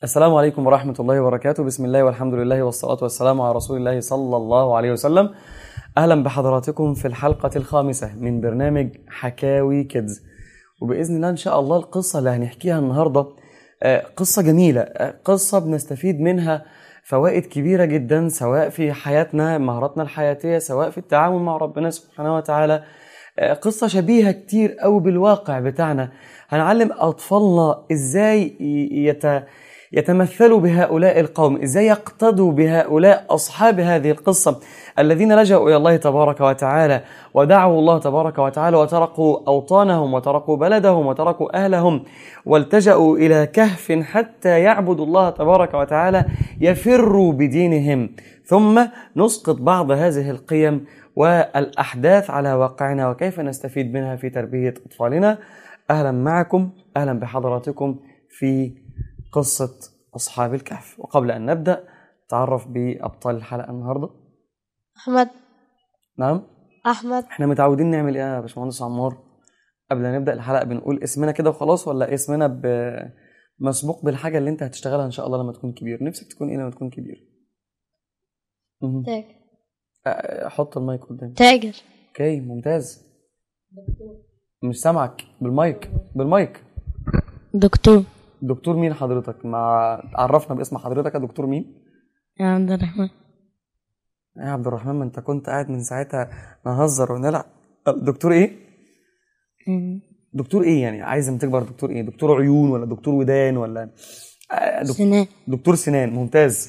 السلام عليكم ورحمة الله وبركاته بسم الله والحمد لله والصلاة والسلام على رسول الله صلى الله عليه وسلم أهلا بحضراتكم في الحلقة الخامسة من برنامج حكاوي كيدز وبإذن الله إن شاء الله القصة اللي هنحكيها النهاردة آه، قصة جميلة آه، قصة بنستفيد منها فوائد كبيرة جدا سواء في حياتنا مهاراتنا الحياتية سواء في التعامل مع ربنا سبحانه وتعالى آه، قصة شبيهة كتير قوي بالواقع بتاعنا هنعلم أطفالنا إزاي ي- يت... يتمثلوا بهؤلاء القوم ازاي يقتدوا بهؤلاء اصحاب هذه القصه الذين لجأوا الى الله تبارك وتعالى ودعوا الله تبارك وتعالى وتركوا اوطانهم وتركوا بلدهم وتركوا اهلهم والتجأوا الى كهف حتى يعبدوا الله تبارك وتعالى يفروا بدينهم ثم نسقط بعض هذه القيم والاحداث على واقعنا وكيف نستفيد منها في تربيه اطفالنا اهلا معكم اهلا بحضراتكم في قصة أصحاب الكهف وقبل أن نبدأ تعرف بأبطال الحلقة النهاردة أحمد نعم أحمد احنا متعودين نعمل ايه يا باشمهندس عمار قبل ما نبدأ الحلقة بنقول اسمنا كده وخلاص ولا اسمنا ب- مسبوق بالحاجة اللي انت هتشتغلها ان شاء الله لما تكون كبير نفسك تكون ايه لما تكون كبير مهم. تاجر اه، حط المايك قدامي تاجر اوكي ممتاز مش سامعك بالمايك بالمايك دكتور دكتور مين حضرتك ما عرفنا باسم حضرتك يا دكتور مين يا عبد الرحمن يا عبد الرحمن ما انت كنت قاعد من ساعتها نهزر ونلعب دكتور ايه دكتور ايه يعني عايز لما تكبر دكتور ايه دكتور عيون ولا دكتور ودان ولا آه، دك- سنان دكتور سنان ممتاز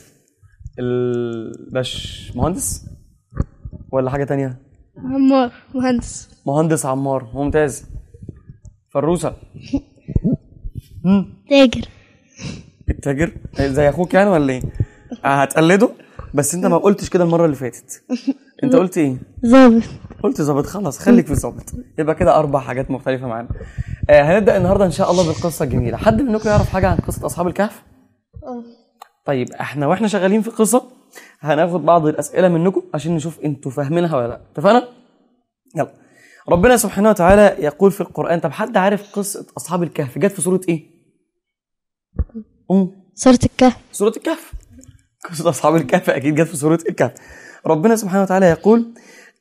الباش مهندس ولا حاجة تانية عمار مهندس مهندس عمار ممتاز فروسة مم. تاجر التاجر زي اخوك يعني ولا ايه آه، هتقلده بس انت ما قلتش كده المرة اللي فاتت انت قلت ايه ظابط قلت ظابط خلاص خليك في ظابط يبقى كده اربع حاجات مختلفه معانا آه هنبدا النهارده ان شاء الله بالقصه الجميله حد منكم يعرف حاجه عن قصه اصحاب الكهف طيب احنا واحنا شغالين في القصه هناخد بعض الاسئله منكم عشان نشوف انتوا فاهمينها ولا لا اتفقنا يلا ربنا سبحانه وتعالى يقول في القران طب حد عارف قصه اصحاب الكهف جت في سوره ايه أم صورة الكهف سورة الكهف قصة أصحاب الكهف أكيد جت في سورة الكهف ربنا سبحانه وتعالى يقول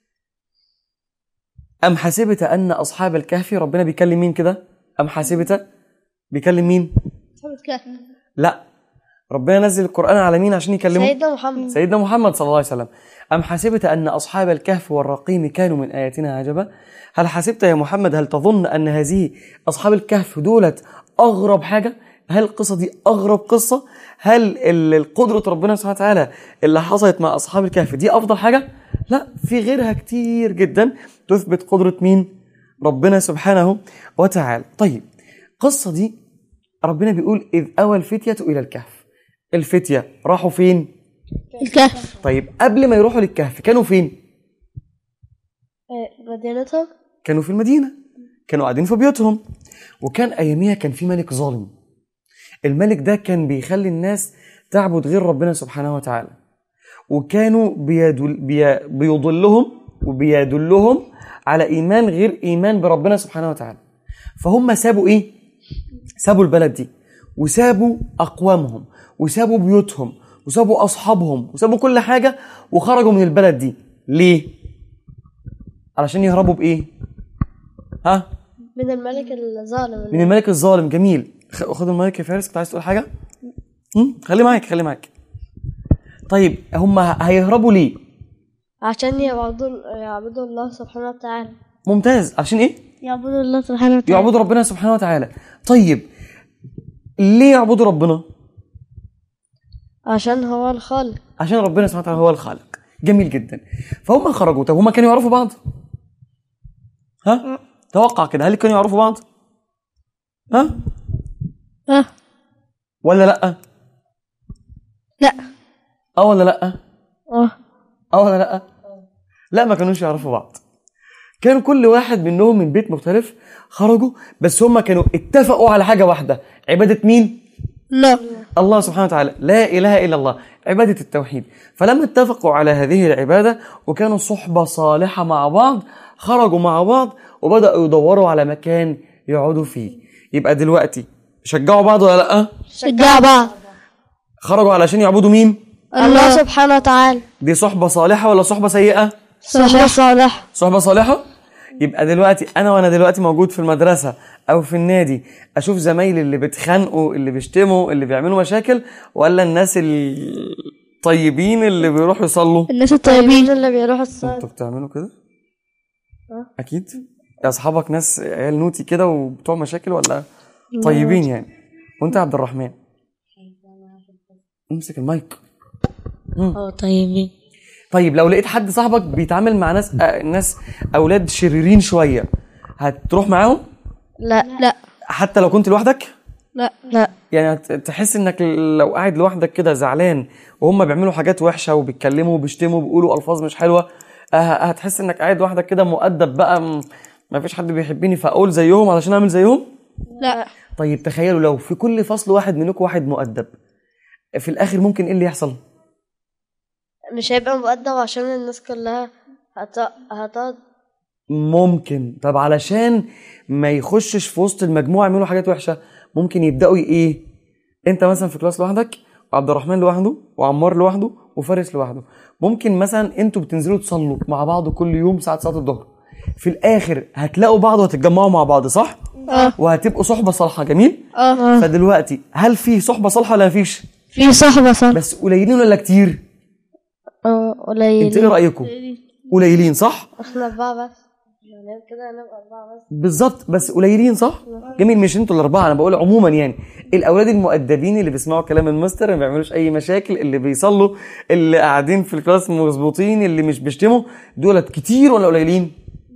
أم حسبت أن أصحاب الكهف ربنا بيكلم مين كده أم حسبت بيكلم مين صورة الكهف لا ربنا نزل القرآن على مين عشان يكلمه سيدنا محمد سيدنا محمد صلى الله عليه وسلم أم حسبت أن أصحاب الكهف والرقيم كانوا من آياتنا عجبا هل حسبت يا محمد هل تظن أن هذه أصحاب الكهف دولت أغرب حاجة هل القصة دي أغرب قصة هل ال- القدرة ربنا سبحانه وتعالى اللي حصلت مع أصحاب الكهف دي أفضل حاجة لا في غيرها كتير جدا تثبت قدرة مين ربنا سبحانه وتعالى طيب القصة دي ربنا بيقول إذ أوى الفتية إلى الكهف الفتية راحوا فين الكهف طيب قبل ما يروحوا للكهف كانوا فين؟ مدينتهم كانوا في المدينة كانوا قاعدين في بيوتهم وكان أياميها كان في ملك ظالم الملك ده كان بيخلي الناس تعبد غير ربنا سبحانه وتعالى وكانوا بيدل بي بيضلهم وبيدلهم على إيمان غير إيمان بربنا سبحانه وتعالى فهم سابوا إيه؟ سابوا البلد دي وسابوا أقوامهم وسابوا بيوتهم وسابوا أصحابهم وسابوا كل حاجة وخرجوا من البلد دي ليه؟ علشان يهربوا بإيه؟ ها؟ من الملك الظالم من الملك الظالم جميل خ- خد المايك يا فارس كنت عايز تقول حاجة؟ هم؟ خلي معاك خلي معاك طيب هم ه- هيهربوا ليه؟ عشان يعبدوا يعبدوا الله سبحانه وتعالى ممتاز عشان إيه؟ يعبدوا الله سبحانه وتعالى يعبدوا ربنا سبحانه وتعالى طيب ليه يعبدوا ربنا؟ عشان هو الخالق عشان ربنا سبحانه وتعالى هو الخالق جميل جدا فهم خرجوا طب هم كانوا يعرفوا بعض ها توقع كده هل كانوا يعرفوا بعض ها اه ولا لا لا اه ولا لا اه اه ولا لا لا ما كانوش يعرفوا بعض كانوا كل واحد منهم من بيت مختلف خرجوا بس هم كانوا اتفقوا على حاجه واحده عباده مين لا الله سبحانه وتعالى لا اله الا الله عباده التوحيد فلما اتفقوا على هذه العباده وكانوا صحبه صالحه مع بعض خرجوا مع بعض وبداوا يدوروا على مكان يقعدوا فيه يبقى دلوقتي شجعوا بعض ولا لا شجع بعض خرجوا علشان يعبدوا مين الله سبحانه وتعالى دي صحبه صالحه ولا صحبه سيئه صحبة صالح صحبه صالحه يبقى دلوقتي انا وانا دلوقتي موجود في المدرسه او في النادي اشوف زمايلي اللي بيتخانقوا اللي بيشتموا اللي بيعملوا مشاكل ولا الناس الطيبين اللي بيروحوا يصلوا الناس الطيبين اللي بيروحوا الصلاة انتوا بتعملوا كده اكيد يا اصحابك ناس عيال نوتي كده وبتوع مشاكل ولا طيبين يعني وانت يا عبد الرحمن امسك المايك اه طيبين طيب لو لقيت حد صاحبك بيتعامل مع ناس آه ناس اولاد شريرين شويه هتروح معاهم لا لا حتى لو كنت لوحدك لا لا يعني هت- تحس انك لو قاعد لوحدك كده زعلان وهم بيعملوا حاجات وحشه وبيتكلموا وبيشتموا وبيقولوا الفاظ مش حلوه آه، هتحس انك قاعد لوحدك كده مؤدب بقى م- ما فيش حد بيحبني فاقول زيهم علشان اعمل زيهم لا طيب تخيلوا لو في كل فصل واحد منكم واحد مؤدب في الاخر ممكن ايه اللي يحصل مش هيبقى مؤدب عشان الناس كلها هت... هتقعد ممكن طب علشان ما يخشش في وسط المجموعه يعملوا حاجات وحشه ممكن يبداوا ي- ايه انت مثلا في كلاس لوحدك وعبد الرحمن لوحده وعمار لوحده وفارس لوحده ممكن مثلا انتوا بتنزلوا تصلوا مع بعض كل يوم ساعه صلاه الظهر في الاخر هتلاقوا بعض وهتتجمعوا مع بعض صح اه وهتبقوا صحبه صالحه جميل اه فدلوقتي هل في صحبه صالحه ولا مفيش في صحبة صح بس قليلين ولا كتير اه انت ايه قليلين رايكم قليلين صح احنا أربعة بس يعني كده هنبقى أربعة بس بالظبط بس قليلين صح؟ جميل مش انتوا الاربعه انا بقول عموما يعني الاولاد المؤدبين اللي بيسمعوا كلام المستر اللي ما بيعملوش اي مشاكل اللي بيصلوا اللي قاعدين في الكلاس مظبوطين اللي مش بيشتموا دولت كتير ولا قليلين؟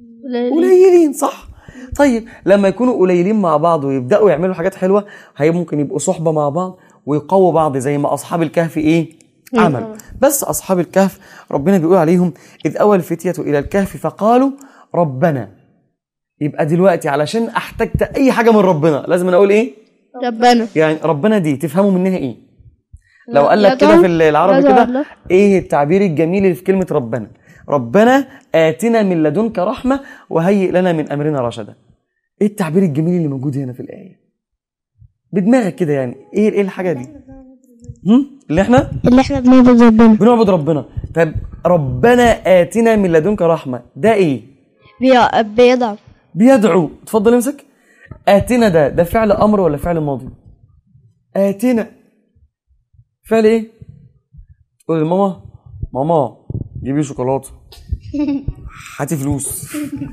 قليلين صح؟ طيب لما يكونوا قليلين مع بعض ويبداوا يعملوا حاجات حلوه هي ممكن يبقوا صحبه مع بعض ويقووا بعض زي ما اصحاب الكهف ايه؟ عمل بس اصحاب الكهف ربنا بيقول عليهم اذ اوى الفتيه الى الكهف فقالوا ربنا يبقى دلوقتي علشان احتجت اي حاجه من ربنا لازم أنا اقول ايه ربنا يعني ربنا دي تفهموا منها ايه لو قال لك يدعو- كده في العربي يدعو كده الله. ايه التعبير الجميل اللي في كلمه ربنا ربنا اتنا من لدنك رحمه وهيئ لنا من امرنا رشدا ايه التعبير الجميل اللي موجود هنا في الايه بدماغك كده يعني ايه ايه الحاجه دي هم؟ اللي احنا اللي احنا بنعبد ربنا بنعبد ربنا طب ربنا اتنا من لدنك رحمه ده ايه بي- بيدعم بيدعو اتفضل امسك اتنا ده ده فعل امر ولا فعل ماضي اتنا فعل ايه تقول لماما ماما جيبي شوكولاته هاتي فلوس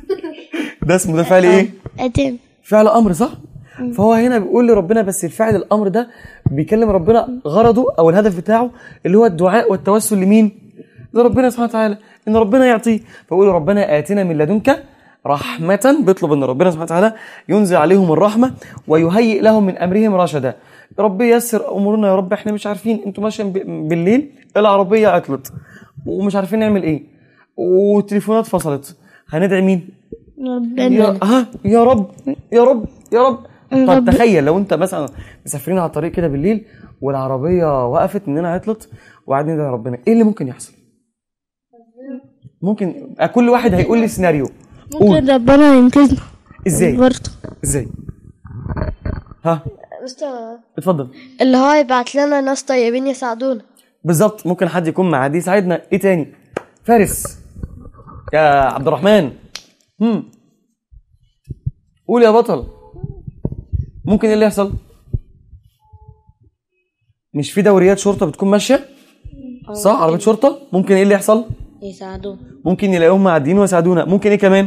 ده اسمه ده فعل ايه أتم فعل امر صح فهو هنا بيقول لربنا بس الفعل الامر ده بيكلم ربنا غرضه او الهدف بتاعه اللي هو الدعاء والتوسل لمين لربنا سبحانه وتعالى ان ربنا يعطيه فيقول ربنا اتنا من لدنك رحمة بيطلب ان ربنا سبحانه وتعالى ينزل عليهم الرحمة ويهيئ لهم من امرهم رشدا يا رب يسر امورنا يا رب احنا مش عارفين انتوا ماشيين ب- بالليل العربية عطلت ومش عارفين نعمل ايه والتليفونات فصلت هندعي مين؟ يا ها يا رب يا رب يا رب طب تخيل لو انت مثلا مسافرين على الطريق كده بالليل والعربيه وقفت مننا عطلت وقعدنا ندعي ربنا ايه اللي ممكن يحصل؟ ممكن كل واحد هيقول لي سيناريو قول ممكن ربنا ينقذنا ازاي؟ برضه ازاي؟ ها مستر اتفضل اللي هو يبعت لنا ناس طيبين يساعدونا بالظبط ممكن حد يكون معدي يساعدنا ايه تاني؟ فارس يا عبد الرحمن هم قول يا بطل ممكن ايه اللي يحصل؟ مش في دوريات شرطه بتكون ماشيه؟ صح عربيه شرطه ممكن ايه اللي يحصل؟ يساعدوه ممكن يلاقيهم معديين ويساعدونا ممكن ايه كمان؟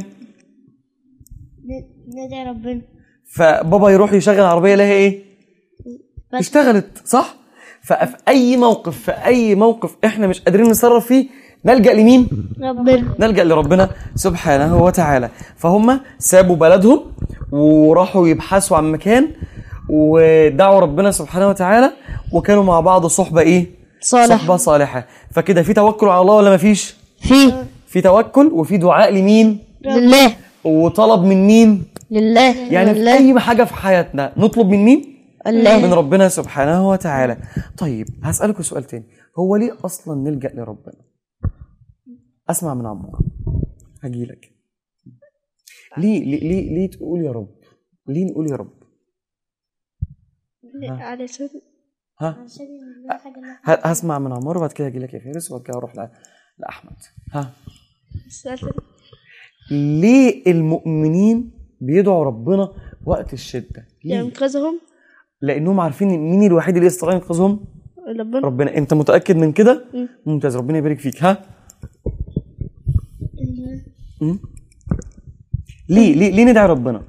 ندعي ربنا فبابا يروح يشغل عربيه لها ايه؟ اشتغلت صح؟ ففي اي موقف في اي موقف احنا مش قادرين نتصرف فيه نلجا لمين؟ ربنا نلجا لربنا سبحانه وتعالى فهم سابوا بلدهم وراحوا يبحثوا عن مكان ودعوا ربنا سبحانه وتعالى وكانوا مع بعض صحبه ايه؟ صالح. صحبه صالحه فكده في توكل على الله ولا مفيش؟ في في توكل وفي دعاء لمين؟ لله وطلب من مين؟ لله يعني في اي حاجه في حياتنا نطلب من مين؟ الله من ربنا سبحانه وتعالى طيب هسألكوا سؤال تاني هو ليه أصلا نلجأ لربنا أسمع من عمار هجيلك ليه ليه ليه, ليه تقول يا رب ليه نقول يا رب علشان ها ه- هسمع من عمار وبعد كده اجي لك يا فارس وبعد كده اروح ل- لاحمد ها ليه المؤمنين بيدعوا ربنا وقت الشده ليه ينقذهم لانهم عارفين مين الوحيد اللي يستطيع ينقذهم ربنا ربنا انت متاكد من كده ممتاز ربنا يبارك فيك ها مم؟ ليه ليه ليه ندعي ربنا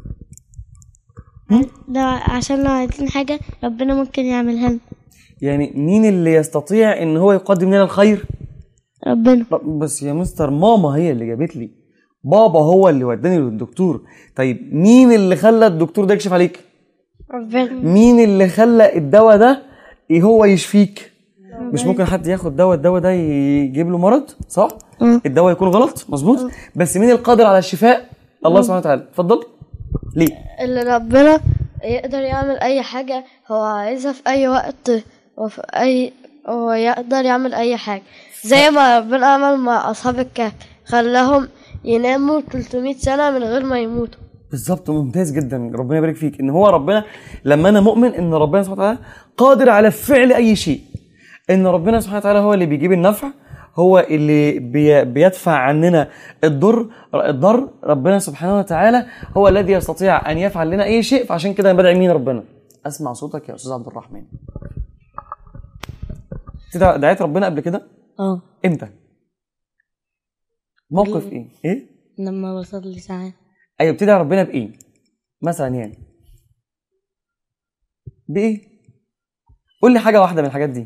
لو عشان لو عايزين حاجة ربنا ممكن يعملها لنا يعني مين اللي يستطيع ان هو يقدم لنا الخير ربنا رب- بس يا مستر ماما هي اللي جابت لي بابا هو اللي وداني للدكتور طيب مين اللي خلى الدكتور ده يكشف عليك ربنا مين اللي خلى الدواء ده إيه هو يشفيك مش ممكن حد ياخد دواء الدواء ده يجيب له مرض صح الدواء يكون غلط مظبوط بس مين القادر على الشفاء الله سبحانه وتعالى اتفضل ليه اللي ربنا يقدر يعمل اي حاجة هو عايزها في اي وقت وفي اي هو يقدر يعمل اي حاجة زي ما ربنا عمل مع اصحاب الكهف خلاهم يناموا 300 سنة من غير ما يموتوا بالظبط ممتاز جدا ربنا يبارك فيك ان هو ربنا لما انا مؤمن ان ربنا سبحانه وتعالى قادر على فعل اي شيء ان ربنا سبحانه وتعالى هو اللي بيجيب النفع هو اللي بي بيدفع عننا الضر الضر ربنا سبحانه وتعالى هو الذي يستطيع ان يفعل لنا اي شيء فعشان كده انا بدعي مين ربنا اسمع صوتك يا استاذ عبد الرحمن تدع- دعيت ربنا قبل كده اه امتى موقف ايه ايه لما بصلي ساعات ايوه بتدعي ربنا بايه مثلا يعني بايه قول لي حاجه واحده من الحاجات دي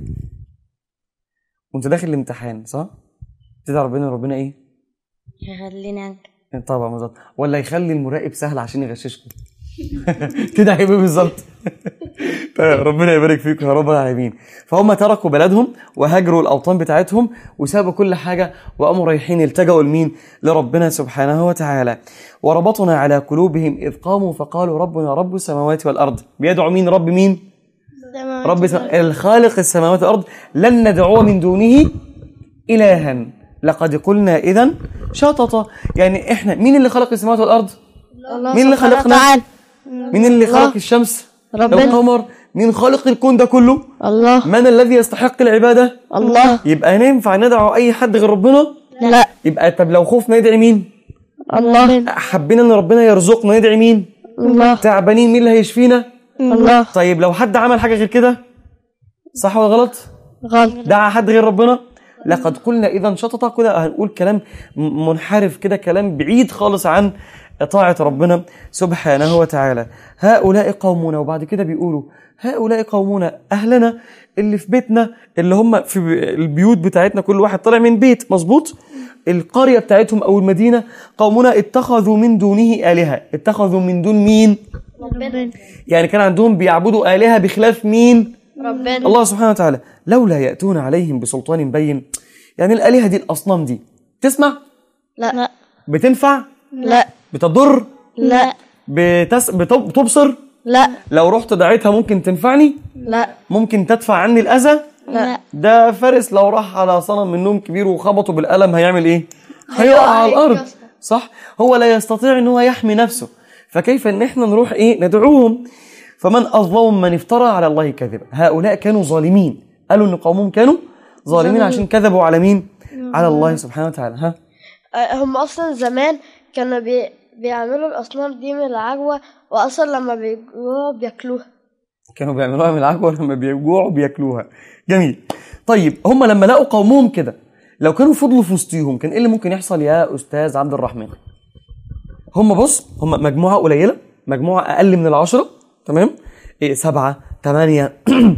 وانت داخل الامتحان صح بتدعي ربنا ربنا ايه يخليني أنجح طبعا بالظبط ولا يخلي المراقب سهل عشان يغششكم تدعي بايه بالظبط طيب ربنا يبارك فيكم يا رب العالمين فهم تركوا بلدهم وهاجروا الاوطان بتاعتهم وسابوا كل حاجه وقاموا رايحين التجأوا لمين لربنا سبحانه وتعالى وربطنا على قلوبهم اذ قاموا فقالوا ربنا رب السماوات والارض بيدعوا مين رب مين رب سم... الخالق السماوات والارض لن ندعو من دونه الها لقد قلنا اذا شططا يعني احنا مين اللي خلق السماوات والارض الله مين اللي سبحانه خلقنا وتعالى. مين اللي خلق الشمس ربنا. القمر مين خالق الكون ده كله الله من الذي يستحق العباده الله يبقى ننفع ندعو اي حد غير ربنا لا يبقى طب لو خوفنا ندعي مين الله حبينا ان ربنا يرزقنا ندعي مين الله تعبانين مين اللي هيشفينا الله طيب لو حد عمل حاجه غير كده صح ولا غلط غلط دعا حد غير ربنا لقد قلنا اذا شططا كده هنقول كلام م- منحرف كده كلام بعيد خالص عن طاعة ربنا سبحانه وتعالى هؤلاء قومنا وبعد كده بيقولوا هؤلاء قومنا أهلنا اللي في بيتنا اللي هم في ب- البيوت بتاعتنا كل واحد طالع من بيت مظبوط القرية بتاعتهم أو المدينة قومنا اتخذوا من دونه آلهة اتخذوا من دون مين ربنا يعني كان عندهم بيعبدوا آلهة بخلاف مين ربنا الله سبحانه وتعالى لولا يأتون عليهم بسلطان بين يعني الآلهة دي الأصنام دي تسمع لا لا بتنفع لا بتضر لا بتس... بتب... بتبصر لا لو رحت دعيتها ممكن تنفعني لا ممكن تدفع عني الأذى لا ده فارس لو راح على صنم من نوم كبير وخبطه بالقلم هيعمل ايه هيقع على الأرض صح هو لا يستطيع ان هو يحمي نفسه فكيف ان احنا نروح ايه ندعوهم فمن اظلم من افترى على الله كذبا هؤلاء كانوا ظالمين قالوا ان قومهم كانوا ظالمين عشان كذبوا على مين على الله سبحانه وتعالى ها آه، هم اصلا زمان كانوا بي... بيعملوا الاصنام دي من العجوه واصلا لما بيجوعوا بياكلوها كانوا بيعملوها من العجوه لما بيجوعوا بياكلوها جميل طيب هم لما لقوا قومهم كده لو كانوا فضلوا في وسطيهم كان ايه اللي ممكن يحصل يا استاذ عبد الرحمن هم بص هم مجموعه قليله مجموعه اقل من العشره تمام إيه سبعه ثمانيه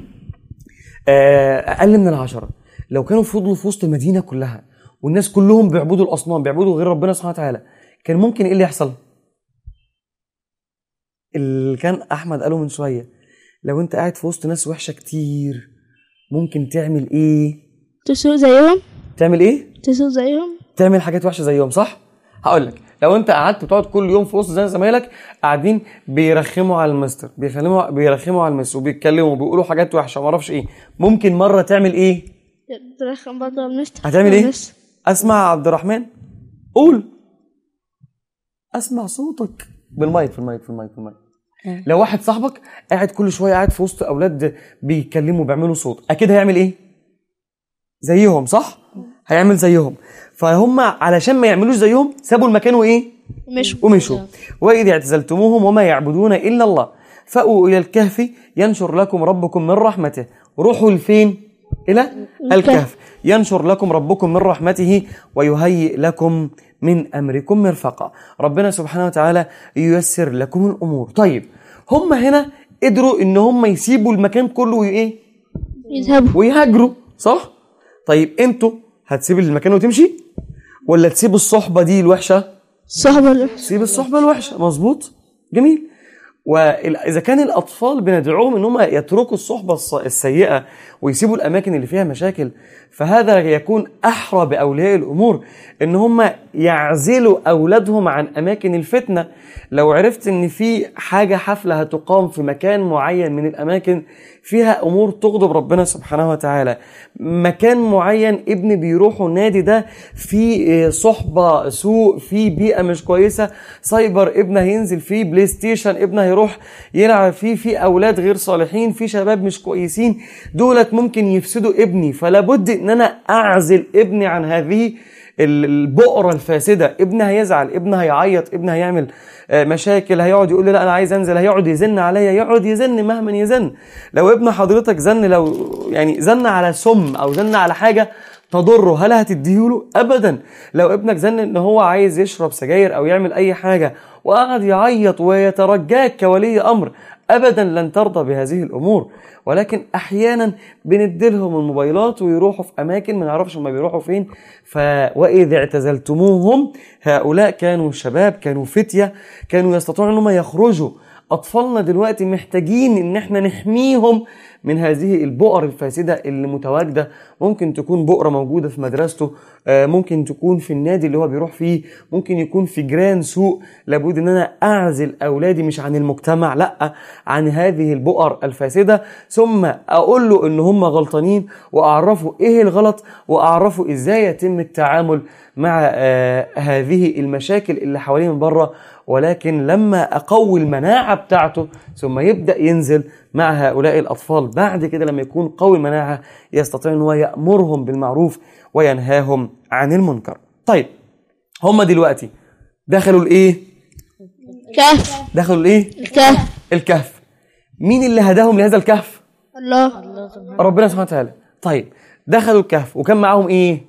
آه، اقل من العشره لو كانوا فضلوا في وسط المدينه كلها والناس كلهم بيعبدوا الاصنام بيعبدوا غير ربنا سبحانه وتعالى كان ممكن ايه اللي يحصل اللي كان احمد قاله من شويه لو انت قاعد في وسط ناس وحشه كتير ممكن تعمل ايه تسوق زيهم تعمل ايه تسوق زيهم تعمل حاجات وحشه زيهم صح هقول لك لو انت قعدت بتقعد كل يوم في وسط زي زمايلك قاعدين بيرخموا على المستر بيخلموا بيرخموا على المستر وبيتكلموا وبيقولوا حاجات وحشه ما اعرفش ايه ممكن مره تعمل ايه ترخم برضه على المستر هتعمل ايه بس. اسمع عبد الرحمن قول اسمع صوتك بالمايك في المايك في المايك في المايك لو واحد صاحبك قاعد كل شويه قاعد في وسط اولاد بيتكلموا بيعملوا صوت اكيد هيعمل ايه زيهم صح هيعمل زيهم فهم علشان ما يعملوش زيهم سابوا المكان وايه مش ومشوا وإذ اعتزلتموهم وما يعبدون إلا الله فأووا إلى الكهف ينشر لكم ربكم من رحمته روحوا لفين إلى الكهف ينشر لكم ربكم من رحمته ويهيئ لكم من أمركم مرفقا ربنا سبحانه وتعالى ييسر لكم الأمور طيب هم هنا قدروا إن هم يسيبوا المكان كله وإيه يذهبوا ويهاجروا صح طيب انتوا هتسيب المكان وتمشي ولا تسيب الصحبة دي الوحشة الصحبة اللي سيب الصحبة الوحشة مظبوط جميل وإذا كان الأطفال بندعوهم إن هم يتركوا الصحبة الص- السيئة ويسيبوا الأماكن اللي فيها مشاكل فهذا يكون أحرى بأولياء الأمور إن هم يعزلوا أولادهم عن أماكن الفتنة لو عرفت إن في حاجة حفلة هتقام في مكان معين من الأماكن فيها أمور تغضب ربنا سبحانه وتعالى مكان معين ابن بيروحوا النادي ده في آه، صحبة سوء في بيئة مش كويسة سايبر ابن هينزل فيه بلاي ستيشن ابن هيروح يلعب فيه في أولاد غير صالحين في شباب مش كويسين دولت ممكن يفسدوا ابني فلا بد ان انا اعزل ابني عن هذه ال- البؤرة الفاسدة ابن هيزعل ابن هيعيط ابن هيعمل آه، مشاكل هيقعد يقول لي لا انا عايز انزل هيقعد يزن عليا يقعد يزن مهما يزن لو ابن حضرتك زن لو يعني زن على سم او زن على حاجة تضره هل هتديهوله ابدا لو ابنك زن ان هو عايز يشرب سجاير او يعمل اي حاجة وقعد يعيط ويترجاك كولي امر ابدا لن ترضى بهذه الامور ولكن احيانا بنديلهم الموبايلات ويروحوا في اماكن ما نعرفش هم بيروحوا فين ف واذ اعتزلتموهم هؤلاء كانوا شباب كانوا فتيه كانوا يستطيعون ان هم يخرجوا اطفالنا دلوقتي محتاجين ان احنا نحميهم من هذه البؤر الفاسده اللي متواجده ممكن تكون بؤره موجوده في مدرسته آه، ممكن تكون في النادي اللي هو بيروح فيه ممكن يكون في جيران سوء لابد ان انا اعزل اولادي مش عن المجتمع لا عن هذه البؤر الفاسده ثم اقول له ان هم غلطانين واعرفه ايه الغلط واعرفه ازاي يتم التعامل مع آه، هذه المشاكل اللي حواليه من بره ولكن لما اقوي المناعه بتاعته ثم يبدا ينزل مع هؤلاء الاطفال بعد كده لما يكون قوي المناعه يستطيع ان هو يامرهم بالمعروف وينهاهم عن المنكر. طيب هم دلوقتي دخلوا الايه؟ كهف دخلوا الايه؟ الكهف الكهف. مين اللي هداهم لهذا الكهف؟ الله ربنا سبحانه وتعالى. طيب دخلوا الكهف وكان معاهم ايه؟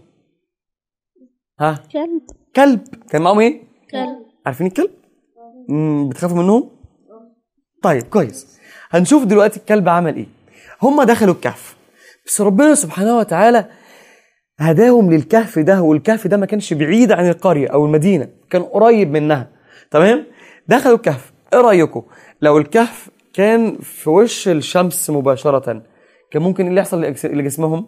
ها؟ كلب كلب كان معاهم ايه؟ كلب عارفين الكلب؟ مم، بتخافوا منهم؟ طيب كويس هنشوف دلوقتي الكلب عمل ايه هم دخلوا الكهف بس ربنا سبحانه وتعالى هداهم للكهف ده والكهف ده ما كانش بعيد عن القرية أو المدينة كان قريب منها تمام دخلوا الكهف ايه رأيكم لو الكهف كان في وش الشمس مباشرة كان ممكن ايه اللي يحصل لأجس- لجسمهم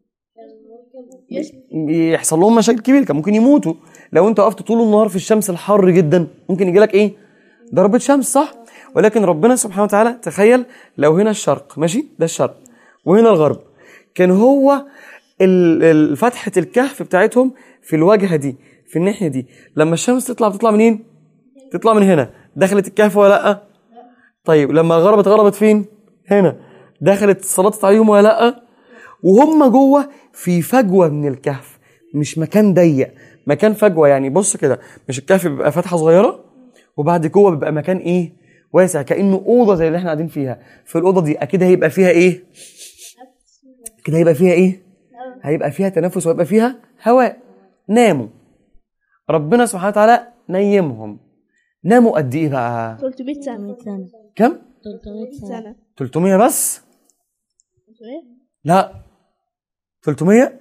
يحصل لهم مشاكل كبيره كان ممكن يموتوا لو انت وقفت طول النهار في الشمس الحر جدا ممكن يجي لك ايه ضربة شمس صح ولكن ربنا سبحانه وتعالى تخيل لو هنا الشرق ماشي ده الشرق وهنا الغرب كان هو ال- ال- فتحة الكهف بتاعتهم في الواجهة دي في الناحية دي لما الشمس تطلع بتطلع منين تطلع من هنا دخلت الكهف ولا لا طيب لما غربت غربت فين هنا دخلت سلطت عليهم ولا لا وهم جوه في فجوه من الكهف مش مكان ضيق مكان فجوه يعني بص كده مش الكهف بيبقى فتحه صغيره وبعد جوه بيبقى مكان ايه واسع كانه اوضه زي اللي احنا قاعدين فيها في الاوضه دي اكيد هيبقى فيها ايه كده هيبقى فيها ايه هيبقى فيها تنفس وهيبقى فيها هواء ناموا ربنا سبحانه وتعالى نيمهم ناموا قد ايه بقى 300 سنة 300 سنة كم 300 سنة سنة 300 بس 300 لا 300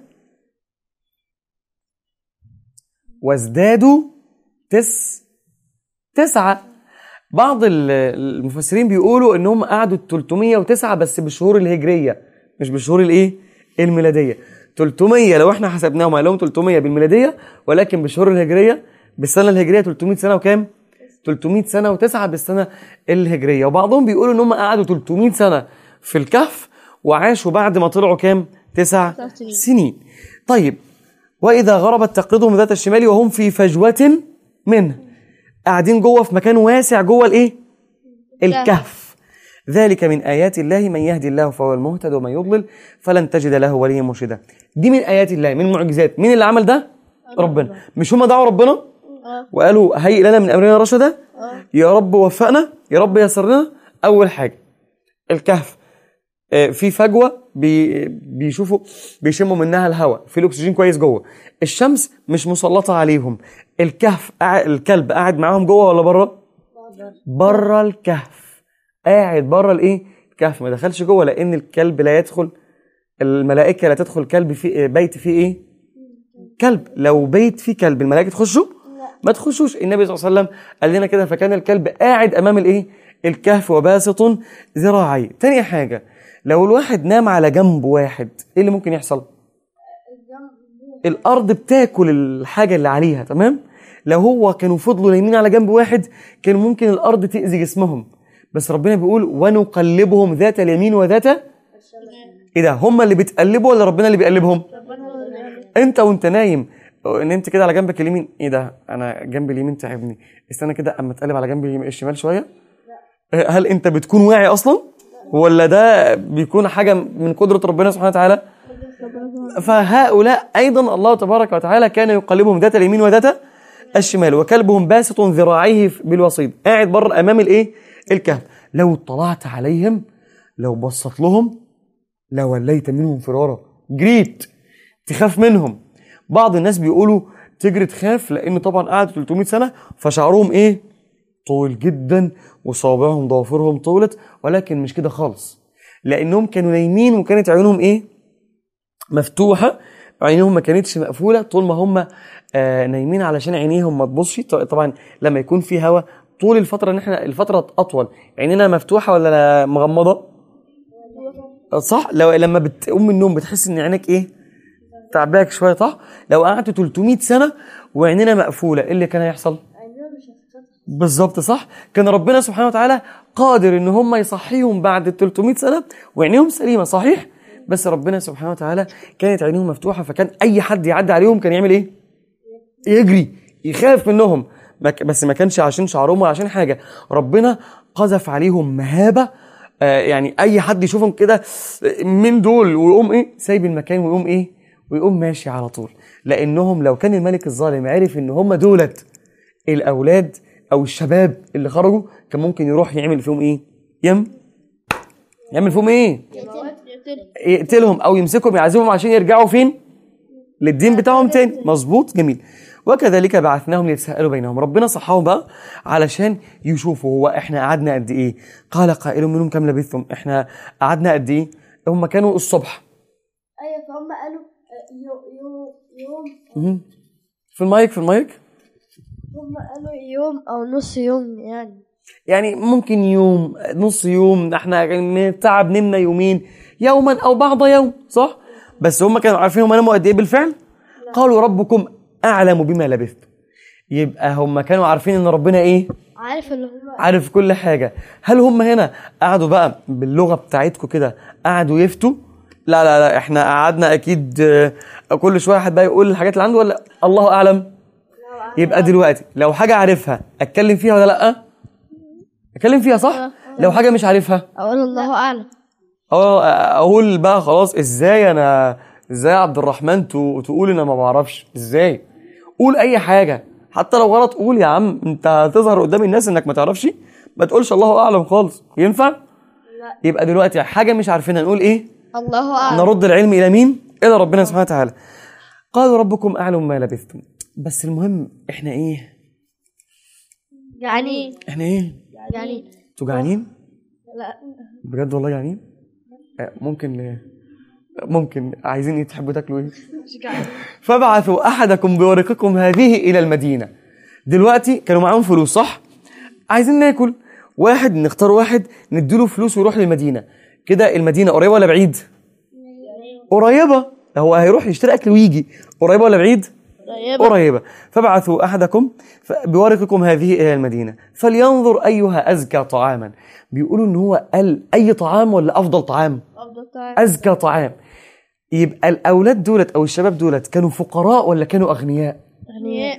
وازدادوا تس تسعة بعض ال- المفسرين بيقولوا انهم قعدوا 309 بس بالشهور الهجرية مش بالشهور الايه الميلادية 300 لو احنا حسبناهم هنلاقيهم 300 بالميلادية ولكن بالشهور الهجرية بالسنة الهجرية 300 سنة وكام 300 سنة وتسعة بالسنة الهجرية وبعضهم بيقولوا ان هم قعدوا 300 سنة في الكهف وعاشوا بعد ما طلعوا كام تسع سنين. سنين طيب وإذا غربت تقرضهم ذات الشمال وهم في فجوة منه قاعدين جوه في مكان واسع جوه الايه الكهف ذلك من آيات الله من يهدي الله فهو المهتد ومن يضلل فلن تجد له وليا مرشدا دي من آيات الله من معجزات مين اللي عمل ده ربنا مش هم دعوا ربنا وقالوا هيئ لنا من امرنا رشدا يا رب وفقنا يا رب يسر لنا اول حاجه الكهف آه، في فجوه بي بيشوفوا بيشموا منها الهواء في الاكسجين كويس جوه الشمس مش مسلطه عليهم الكهف قاع- الكلب قاعد معاهم جوه ولا بره بره الكهف قاعد بره الايه الكهف ما دخلش جوه لان الكلب لا يدخل الملائكه لا تدخل كلب في بيت فيه ايه كلب لو بيت فيه كلب الملائكه تخشوا ما تخشوش النبي صلى الله عليه وسلم قال لنا كده فكان الكلب قاعد امام الايه الكهف وباسط ذراعيه تاني حاجه لو الواحد نام على جنب واحد ايه اللي ممكن يحصل الارض بتاكل الحاجه اللي عليها تمام لو هو كانوا فضلوا نايمين على جنب واحد كان ممكن الارض تاذي جسمهم بس ربنا بيقول ونقلبهم ذات اليمين وذات ايه ده هم اللي بتقلبوا ولا ربنا اللي بيقلبهم انت وانت نايم نمت كده على جنبك اليمين ايه ده انا جنب اليمين تعبني استنى كده اما اتقلب على جنب اليمين الشمال شويه هل انت بتكون واعي اصلا ولا ده بيكون حاجه من قدره ربنا سبحانه وتعالى فهؤلاء ايضا الله تبارك وتعالى كان يقلبهم ذات اليمين وذات الشمال وكلبهم باسط ذراعيه بالوصيد قاعد بره امام الايه الكهف لو اطلعت عليهم لو بصت لهم لوليت منهم فرارا جريت تخاف منهم بعض الناس بيقولوا تجري تخاف لان طبعا قعدوا 300 سنه فشعرهم ايه طويل جدا وصوابعهم ضوافرهم طولت ولكن مش كده خالص لانهم كانوا نايمين وكانت عيونهم ايه مفتوحه عينيهم ما كانتش مقفوله طول ما هم آه نايمين علشان عينيهم ما تبصش ط- طبعا لما يكون في هواء طول الفتره ان احنا الفتره اطول عينينا مفتوحه ولا مغمضه صح لو لما بتقوم من النوم بتحس ان عينك ايه تعباك شويه صح لو قعدت 300 سنه وعينينا مقفوله ايه اللي كان هيحصل بالظبط صح كان ربنا سبحانه وتعالى قادر ان هم يصحيهم بعد ال 300 سنه وعينيهم سليمه صحيح بس ربنا سبحانه وتعالى كانت عينيهم مفتوحه فكان اي حد يعدي عليهم كان يعمل ايه يجري يخاف منهم ما ك- بس ما كانش عشان شعرهم ولا عشان حاجه ربنا قذف عليهم مهابه آه يعني اي حد يشوفهم كده من دول ويقوم ايه سايب المكان ويقوم ايه ويقوم ماشي على طول لانهم لو كان الملك الظالم عرف ان هم دولت الاولاد او الشباب اللي خرجوا كان ممكن يروح يعمل فيهم ايه يم يعمل فيهم ايه يقتلهم او يمسكهم يعذبهم عشان يرجعوا فين للدين بتاعهم تاني مظبوط جميل وكذلك بعثناهم ليتساءلوا بينهم ربنا صحاهم بقى علشان يشوفوا هو احنا قعدنا قد ايه قال قائل منهم كم لبثتم احنا قعدنا قد ايه هم كانوا الصبح ايوه فهم قالوا يوم يوم مهم. في المايك في المايك هم قالوا يوم او نص يوم يعني يعني ممكن يوم نص يوم احنا من التعب نمنا يومين يوما او بعض يوم صح بس هم كانوا عارفين هم ناموا قد ايه بالفعل قالوا ربكم اعلم بما لبثتم يبقى هم كانوا عارفين ان ربنا ايه عارف اللي هم عارف كل حاجه هل هم هنا قعدوا بقى باللغه بتاعتكم كده قعدوا يفتوا لا لا لا احنا قعدنا اكيد آه، كل شويه حد بقى يقول الحاجات اللي عنده ولا الله اعلم يبقى دلوقتي لو حاجه عارفها اتكلم فيها ولا لا اتكلم فيها صح لو حاجه مش عارفها اقول الله اعلم اه اقول بقى خلاص ازاي انا ازاي يا عبد الرحمن تو- تقول انا ما بعرفش ازاي قول اي حاجه حتى لو غلط قول يا عم انت هتظهر قدام الناس انك ما تعرفش ما تقولش الله اعلم خالص ينفع لا يبقى دلوقتي حاجه مش عارفينها نقول ايه الله اعلم نرد العلم الى مين الى ربنا سبحانه وتعالى قالوا ربكم اعلم ما لبثتم بس المهم احنا ايه يعني احنا ايه يعني انتوا جعانين لا بجد والله جعانين آه، ممكن ممكن عايزين ايه تحبوا تاكلوا ايه فابعثوا احدكم بورقكم هذه الى المدينه دلوقتي كانوا معاهم فلوس صح عايزين ناكل واحد نختار واحد نديله فلوس ويروح للمدينه كده المدينه قريبه ولا بعيد قريبه هو هيروح يشتري اكل ويجي قريبه ولا بعيد قريبة فابعثوا أحدكم ف- بورقكم هذه إلى المدينة فلينظر أيها أزكى طعاما بيقولوا إن هو قال أي طعام ولا أفضل طعام افضل طعام أزكى طعام يبقى الأولاد دولت أو الشباب دولت كانوا فقراء ولا كانوا أغنياء اغنياء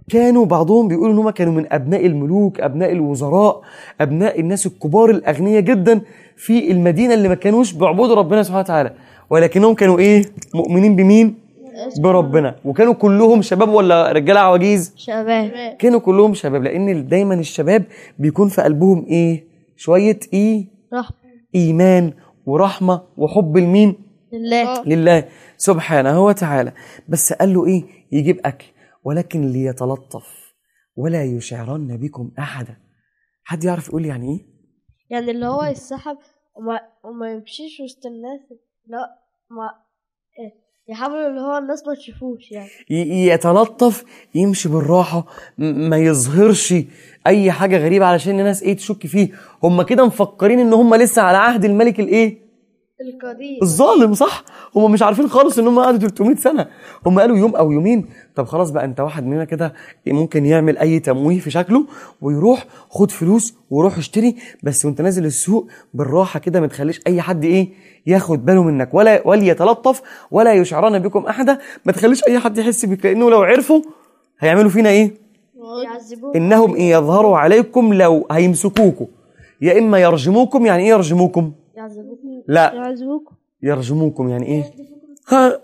كانوا بعضهم بيقولوا ان هم كانوا من ابناء الملوك ابناء الوزراء ابناء الناس الكبار الاغنياء جدا في المدينه اللي ما كانوش بيعبدوا ربنا سبحانه وتعالى ولكنهم كانوا ايه مؤمنين بمين بربنا وكانوا كلهم شباب ولا رجاله عواجيز شباب كانوا كلهم شباب لان دايما الشباب بيكون في قلبهم ايه شويه ايه رحمة ايمان ورحمه وحب لمين لله لله سبحانه وتعالى بس قال له ايه يجيب اكل ولكن ليتلطف ولا يشعرن بكم احدا حد يعرف يقول لي يعني ايه يعني اللي هو يسحب وما, وما يمشيش وسط الناس لا ما إيه، يحاول اللي هو الناس ما تشوفوش يعني ي- يتلطف يمشي بالراحه م- ما يظهرش اي حاجه غريبه علشان الناس ايه تشك فيه هم كده مفكرين ان هم لسه على عهد الملك الايه القديم الظالم صح هم مش عارفين خالص ان هم قعدوا 300 سنه هم قالوا يوم او يومين طب خلاص بقى انت واحد مننا كده ممكن يعمل اي تمويه في شكله ويروح خد فلوس وروح اشتري بس وانت نازل السوق بالراحه كده ما تخليش اي حد ايه ياخد باله منك ولا وليتلطف ولا يشعرن بكم احدا ما تخليش اي حد يحس بك لانه لو عرفوا هيعملوا فينا ايه يعذبوه انهم إن يظهروا عليكم لو هيمسكوكم يا اما يرجموكم يعني ايه يرجموكم يعذبوه لا يعذبوكم يرجموكم يعني ايه ها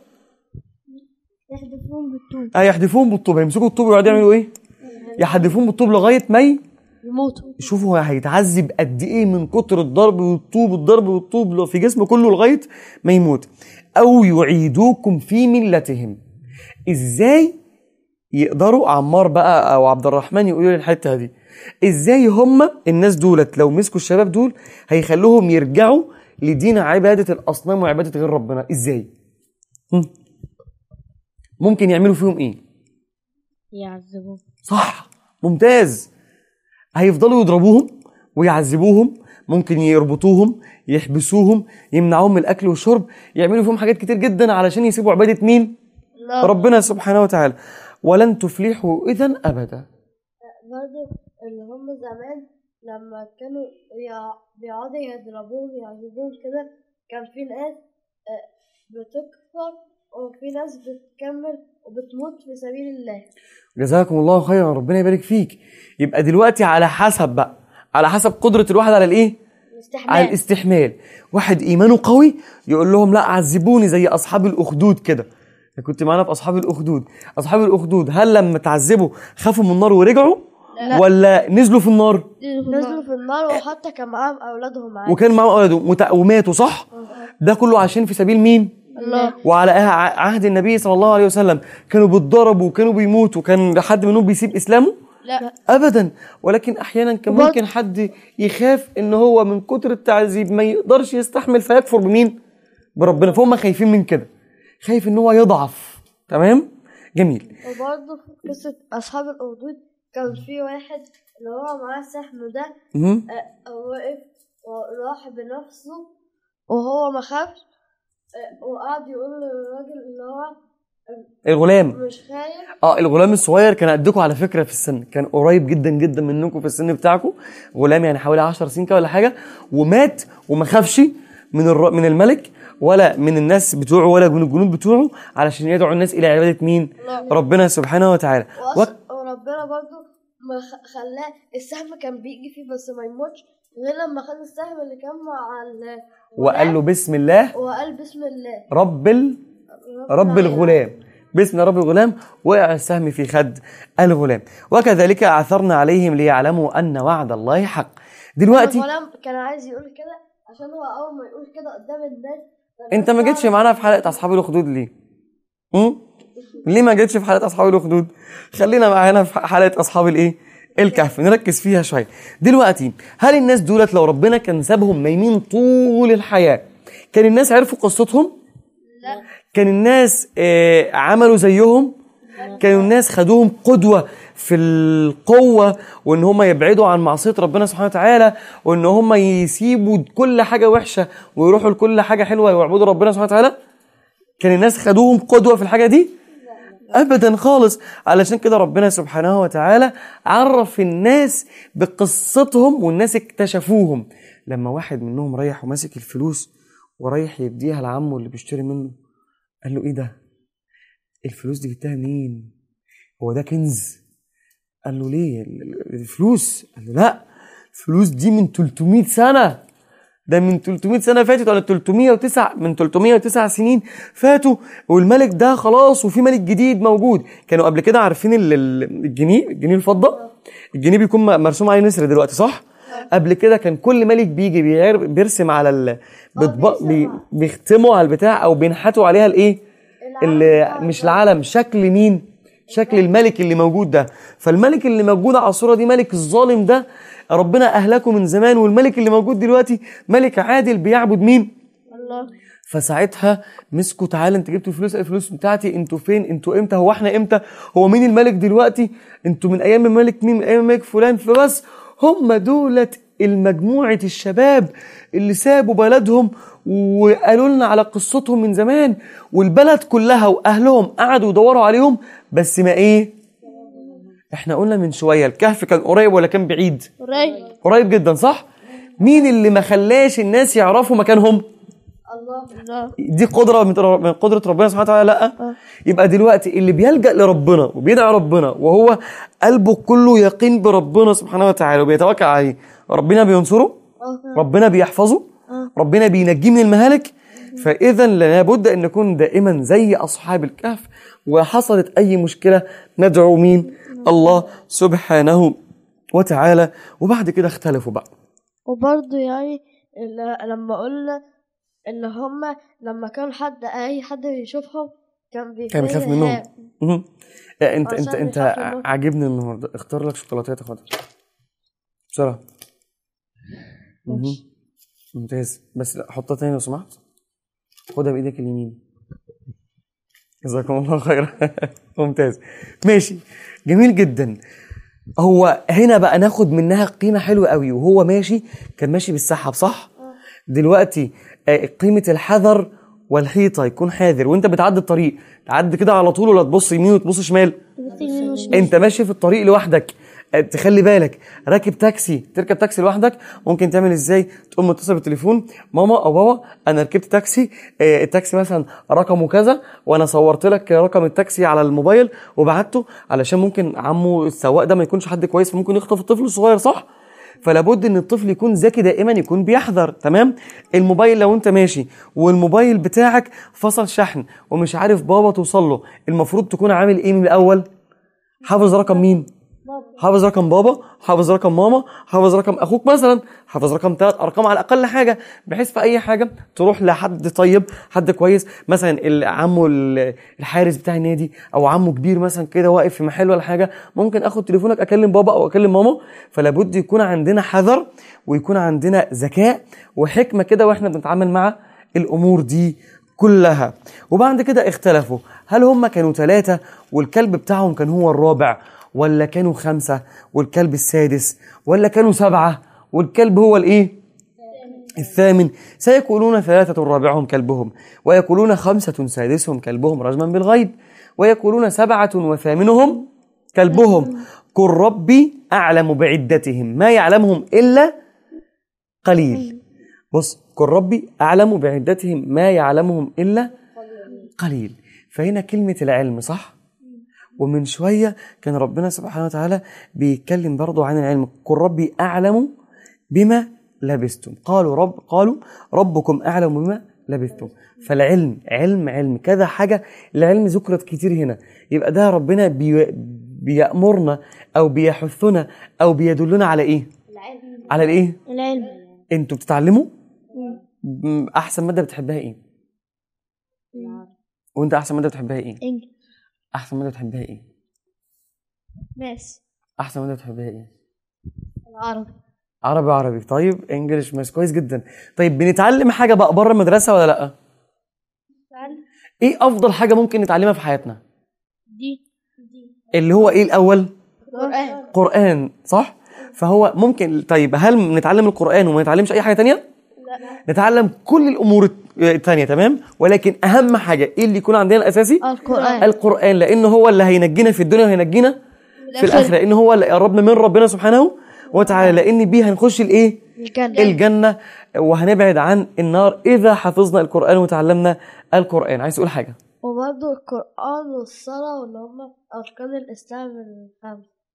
يحدفون بالطوب اه يحدفوهم بالطوب يمسكوا الطوب ويقعدوا يعملوا ايه يحدفوهم بالطوب لغايه ما ي- يموتوا شوفوا هو هيتعذب قد ايه من كتر الضرب والطوب الضرب والطوب في جسمه كله لغايه ما يموت او يعيدوكم في ملتهم ازاي يقدروا عمار بقى او عبد الرحمن يقولوا لي الحته دي ازاي هم الناس دولت لو مسكوا الشباب دول هيخلوهم يرجعوا لدين عباده الاصنام وعباده غير ربنا ازاي هم؟ ممكن يعملوا فيهم ايه يعذبوه صح ممتاز هيفضلوا يضربوهم ويعذبوهم ممكن يربطوهم يحبسوهم يمنعوهم من الاكل والشرب يعملوا فيهم حاجات كتير جدا علشان يسيبوا عباده مين ربنا سبحانه وتعالى ولن تفلحوا اذا ابدا برضه اللي هم زمان لما كانوا يع- بيقعدوا يضربوهم يعذبوهم كده كان في ناس آه، بتكفر وفي ناس بتكمل وبتموت في سبيل الله جزاكم الله خيرا ربنا يبارك فيك يبقى دلوقتي على حسب بقى على حسب قدره الواحد على الايه على الاستحمال الاستحمال واحد ايمانه قوي يقول لهم لا عذبوني زي اصحاب الاخدود كده أنا كنت معانا في اصحاب الاخدود اصحاب الاخدود هل لما تعذبوا خافوا من النار ورجعوا لا. ولا نزلوا في النار نزلوا في النار وحتى كان معاهم اولادهم عادي وكان معاهم اولادهم وت- وماتوا صح ده كله عشان في سبيل مين الله وعلى ع- عهد النبي صلى الله عليه وسلم كانوا بيتضربوا وكانوا بيموتوا كان حد منهم بيسيب اسلامه لا ابدا ولكن احيانا كان وبرضه- ممكن حد يخاف ان هو من كتر التعذيب ما يقدرش يستحمل فيكفر بمين بربنا فهم خايفين من كده خايف ان هو يضعف تمام جميل وبرضه في قصة أصحاب الأخدود كان في واحد اللي هو معاه السهم ده مهم. آه، وقف وراح بنفسه وهو ما خافش آه، وقعد يقول للراجل اللي هو الغلام مش خايف اه الغلام الصغير كان قدكم على فكره في السن كان قريب جدا جدا منكم في السن بتاعكم غلام يعني حوالي 10 سنين كده ولا حاجه ومات وما خافش من الر... من الملك ولا من الناس بتوعه ولا من الجنود بتوعه علشان يدعو الناس الى عباده مين ربنا سبحانه وتعالى وأص... وك... وربنا برضه ما خ- خلاه السهم كان بيجي فيه بس ما يموتش غير لما خد السهم اللي كان مع ال وقال له بسم الله وقال بسم الله رب ال... رب الغلام باسم رب الغلام وقع السهم في خد الغلام وكذلك اعثرنا عليهم ليعلموا ان وعد الله حق دلوقتي الغلام كان عايز يقول كده عشان هو أول ما يقول كده قدام الناس انت ما جيتش معانا في حلقه اصحاب الاخدود ليه؟ م? ليه ما جيتش في حلقه اصحاب الاخدود؟ خلينا معانا في حلقه اصحاب الايه؟ الكهف نركز فيها شويه. دلوقتي هل الناس دولت لو ربنا كان سابهم نايمين طول الحياه كان الناس عرفوا قصتهم؟ لا كان الناس آه، عملوا زيهم؟ كانوا الناس خدوهم قدوة في القوة وإن هم يبعدوا عن معصية ربنا سبحانه وتعالى وإن هم يسيبوا كل حاجة وحشة ويروحوا لكل حاجة حلوة ويعبدوا ربنا سبحانه وتعالى كان الناس خدوهم قدوة في الحاجة دي أبدا خالص علشان كده ربنا سبحانه وتعالى عرف الناس بقصتهم والناس اكتشفوهم لما واحد منهم رايح وماسك الفلوس ورايح يديها لعمه اللي بيشتري منه قال له ايه ده الفلوس دي جبتها منين هو ده كنز قال له ليه ال- ال- الفلوس قال له لا الفلوس دي من 300 سنه ده من 300 سنه فاتت ولا 309 من 309 سنين فاتوا والملك ده خلاص وفي ملك جديد موجود كانوا قبل كده عارفين ال- ال- الجنيه الجنيه الفضه الجنيه بيكون م- مرسوم عليه نسر دلوقتي صح قبل كده كان كل ملك بيجي بيعر- بيرسم على ال بيطبق بي بيختموا على البتاع او بينحتوا عليها الايه اللي مش العلم شكل مين شكل الملك اللي موجود ده فالملك اللي موجود على الصوره دي ملك الظالم ده ربنا اهلكه من زمان والملك اللي موجود دلوقتي ملك عادل بيعبد مين الله فساعتها مسكوا تعالى انت جبت الفلوس الفلوس بتاعتي انتوا فين انتوا امتى هو احنا امتى هو مين الملك دلوقتي انتوا من ايام الملك مين من ايام الملك فلان فبس هم دولت المجموعة الشباب اللي سابوا بلدهم وقالوا لنا على قصتهم من زمان والبلد كلها واهلهم قعدوا يدوروا عليهم بس ما ايه احنا قلنا من شوية الكهف كان قريب ولا كان بعيد قريب قريب جدا صح مين اللي ما خلاش الناس يعرفوا مكانهم الله دي قدره من من قدره ربنا سبحانه وتعالى لا يبقى دلوقتي اللي بيلجا لربنا وبيدعي ربنا وهو قلبه كله يقين بربنا سبحانه وتعالى وبيتوكل عليه ربنا بينصره ربنا بيحفظه ربنا بينجيه من المهالك فاذا لابد ان نكون دائما زي اصحاب الكهف وحصلت اي مشكله ندعو مين الله سبحانه وتعالى وبعد كده اختلفوا بقى وبرضه يعني ال- لما قلنا ان هما لما كان حد اي حد بيشوفهم كان بيخاف كان بيخاف منهم مهم. آه، انت انت عشان انت بيخاف منهم. عاجبني النهارده اختار لك شوكولاتيه تاخدها بسرعه مهم. ممتاز بس لا حطها تاني لو سمحت خدها بايدك اليمين جزاكم الله خيرا ممتاز ماشي جميل جدا هو هنا بقى ناخد منها قيمه حلوه قوي وهو ماشي كان ماشي بالسحب صح دلوقتي آه، قيمه الحذر والحيطه يكون حاذر وانت بتعدي الطريق تعدي كده على طول ولا تبص يمين وتبص شمال انت ماشي في الطريق لوحدك اه، تخلي بالك راكب تاكسي تركب تاكسي لوحدك ممكن تعمل ازاي تقوم متصل بالتليفون ماما او بابا انا ركبت تاكسي اه، التاكسي مثلا رقمه كذا وانا صورت لك رقم التاكسي على الموبايل وبعته علشان ممكن عمه السواق ده ما يكونش حد كويس فممكن يخطف الطفل الصغير صح فلا بد ان الطفل يكون ذكي دائما يكون بيحذر تمام الموبايل لو انت ماشي والموبايل بتاعك فصل شحن ومش عارف بابا توصل له المفروض تكون عامل ايه من الاول حافظ رقم مين حافظ رقم بابا حافظ رقم ماما حافظ رقم اخوك مثلا حافظ رقم ثلاث ارقام على الاقل حاجه بحيث في اي حاجه تروح لحد طيب حد كويس مثلا ال- عمه ال- الحارس بتاع النادي او عمه كبير مثلا كده واقف في محل ولا حاجه ممكن اخد تليفونك اكلم بابا او اكلم ماما فلا بد يكون عندنا حذر ويكون عندنا ذكاء وحكمه كده واحنا بنتعامل مع الامور دي كلها وبعد كده اختلفوا هل هم كانوا ثلاثة والكلب بتاعهم كان هو الرابع ولا كانوا خمسة والكلب السادس ولا كانوا سبعة والكلب هو الايه الثامن سيقولون ثلاثة رابعهم كلبهم ويقولون خمسة سادسهم كلبهم رجما بالغيب ويقولون سبعة وثامنهم كلبهم قل ربي أعلم بعدتهم ما يعلمهم إلا قليل بص قل ربي أعلم بعدتهم ما يعلمهم إلا قليل فهنا كلمة العلم صح ومن شوية كان ربنا سبحانه وتعالى بيتكلم برضو عن العلم قل ربي أعلم بما لبستم قالوا رب قالوا ربكم أعلم بما لبثتم فالعلم علم علم كذا حاجة العلم ذكرت كتير هنا يبقى ده ربنا بي بيأمرنا أو بيحثنا أو بيدلنا على إيه على الإيه العلم انتوا بتتعلموا م- احسن ماده بتحبها ايه وانت احسن ماده بتحبها ايه انجلش احسن ماده بتحبها ايه ماس احسن ماده بتحبها ايه العربي عربي عربي طيب انجلش ماشي كويس جدا طيب بنتعلم حاجه بقى بره المدرسه ولا لا ايه افضل حاجه ممكن نتعلمها في حياتنا دي اللي هو ايه الاول قرآن قرآن صح؟ فهو ممكن طيب هل نتعلم القرآن وما نتعلمش أي حاجة تانية؟ لا نتعلم كل الأمور التانية تمام؟ ولكن أهم حاجة إيه اللي يكون عندنا الأساسي؟ القرآن القرآن لأنه هو اللي هينجينا في الدنيا وهينجينا في الآخرة لأنه هو اللي يقربنا من ربنا سبحانه وتعالى لأن بيه هنخش الإيه؟ الجنة الجنة وهنبعد عن النار إذا حفظنا القرآن وتعلمنا القرآن عايز تقول حاجة؟ وبرضه القرآن والصلاة واللي هم أركان الإسلام الخمس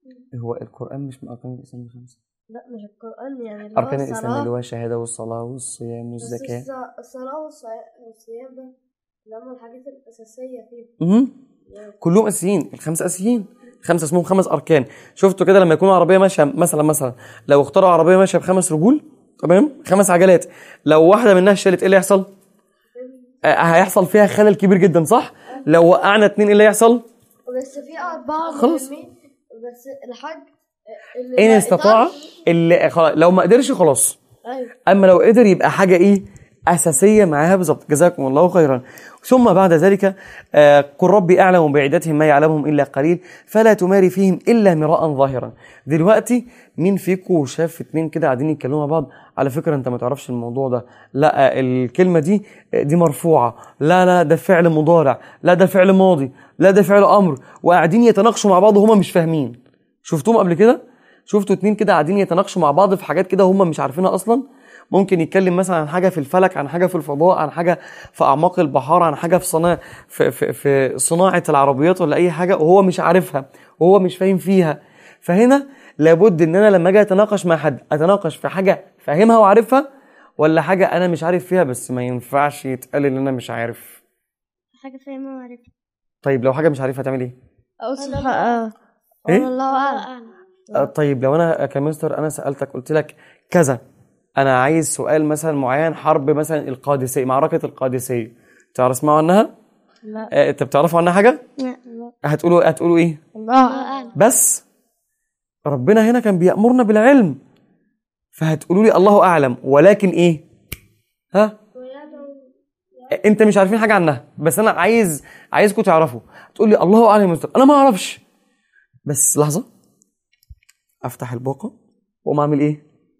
هو القرآن مش من أركان الإسلام الخمسة لا مش القرآن يعني اللي هو أركان الإسلام الصلاة. اللي هو الشهادة والصلاة والصيام بس والزكاة الص- الصلاة والصي- والصيام ده اللي هم الحاجات الأساسية فيه مهم. كلهم اساسيين الخمسه اساسيين خمسه اسمهم خمس اركان شفتوا كده لما يكون عربيه ماشيه مثلا مثلا لو اخترعوا عربيه ماشيه بخمس رجول تمام خمس عجلات لو واحده منها شالت ايه اللي يحصل آه هيحصل فيها خلل كبير جدا صح لو وقعنا اتنين ايه اللي يحصل بس في أربعة خلاص. مهمين بس الحاج اللي ان ما استطاع يقدرش- اللي خلاص لو ما قدرش خلاص أيوة اما لو قدر يبقى حاجه ايه اساسيه معاها بالظبط جزاكم الله خيرا ثم بعد ذلك آه، قل ربي اعلم بعدتهم ما يعلمهم الا قليل فلا تماري فيهم الا مراء ظاهرا دلوقتي مين فيكم شاف اتنين كده قاعدين يتكلموا مع بعض على فكره انت ما تعرفش الموضوع ده لا آه، الكلمه دي آه، دي مرفوعه لا لا ده فعل مضارع لا ده فعل ماضي لا ده فعل امر وقاعدين يتناقشوا مع بعض وهما مش فاهمين شفتوهم قبل كده شفتوا اتنين كده قاعدين يتناقشوا مع بعض في حاجات كده هم مش عارفينها اصلا ممكن يتكلم مثلا عن حاجه في الفلك عن حاجه في الفضاء عن حاجه في اعماق البحار عن حاجه في صناعه في, في, في صناعه العربيات ولا اي حاجه وهو مش عارفها وهو مش فاهم فيها فهنا لابد ان انا لما اجي اتناقش مع حد اتناقش في حاجه فاهمها وعارفها ولا حاجه انا مش عارف فيها بس ما ينفعش يتقال ان انا مش عارف حاجة فاهمة وعارفة طيب لو حاجه مش عارفها تعمل ايه أو سبحان ايه الله أعلم آه، طيب لو انا كمستر انا سالتك قلت لك كذا انا عايز سؤال مثلا معين حرب مثلا القادسيه معركه القادسيه تعرف تسمعوا عنها لا. آه، انت بتعرفوا عنها حاجه لا هتقولوا هتقولوا ايه الله أعلم بس ربنا هنا كان بيأمرنا بالعلم فهتقولوا لي الله اعلم ولكن ايه ها انت مش عارفين حاجه عنها بس انا عايز عايزكم تعرفوا تقول لي الله اعلم يا مستر انا ما اعرفش بس لحظه افتح الباقه واقوم اعمل ايه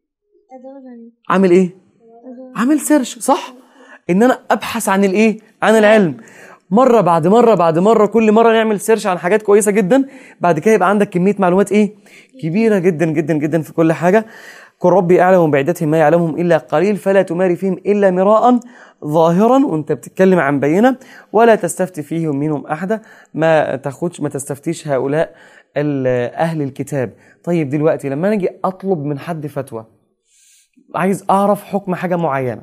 عامل ايه عامل سيرش صح ان انا ابحث عن الايه عن العلم مره بعد مره بعد مره كل مره نعمل سيرش عن حاجات كويسه جدا بعد كده يبقى عندك كميه معلومات ايه كبيره جدا جدا جدا في كل حاجه قل ربي اعلم بعدتهم ما يعلمهم الا قليل فلا تماري فيهم الا مراء ظاهرا وانت بتتكلم عن بينه ولا تستفتي فيهم منهم احدا ما تاخدش ما تستفتيش هؤلاء ال- اهل الكتاب طيب دلوقتي لما انا اجي اطلب من حد فتوى عايز اعرف حكم حاجه معينه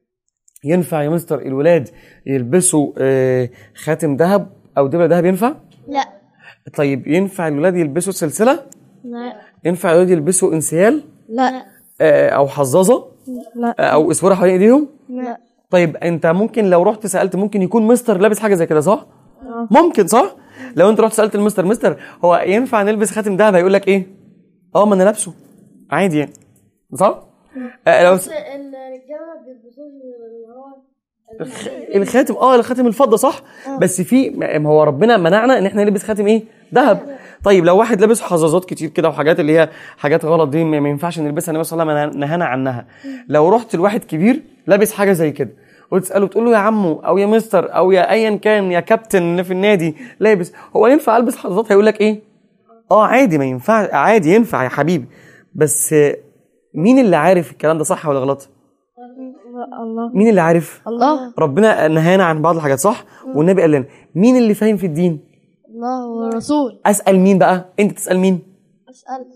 ينفع يا مستر الولاد يلبسوا آه، خاتم ذهب او دبله ذهب ينفع لا طيب ينفع الولاد يلبسوا سلسله لا ينفع الولاد يلبسوا انسيال لا آه، او حظاظه لا آه، او اسوره حوالين ايديهم لا طيب انت ممكن لو رحت سالت ممكن يكون مستر لابس حاجه زي كده صح ممكن صح لو انت رحت سالت المستر مستر هو ينفع نلبس خاتم ذهب هيقول لك ايه اه ما انا لابسه عادي يعني صح آه لو س... الرجالة ما بيلبسوش اللي هو الخاتم اه الخاتم الفضه صح بس في ما هو ربنا منعنا ان احنا نلبس خاتم ايه ذهب طيب لو واحد لابس حظاظات كتير كده وحاجات اللي هي حاجات غلط دي ما ما ينفعش نلبسها النبي صلى الله عليه وسلم نهانا عنها لو رحت لواحد كبير لابس حاجه زي كده وتساله تقول له يا عمو او يا مستر او يا ايا كان يا كابتن في النادي لابس هو ينفع البس حظاظات هيقول لك ايه اه عادي ما ينفع عادي ينفع يا حبيبي بس آه، مين اللي عارف الكلام ده صح ولا غلط الله مين اللي عارف الله ربنا نهانا عن بعض الحاجات صح والنبي قال لنا مين اللي فاهم في الدين الله والرسول اسال مين بقى انت تسال مين أسأل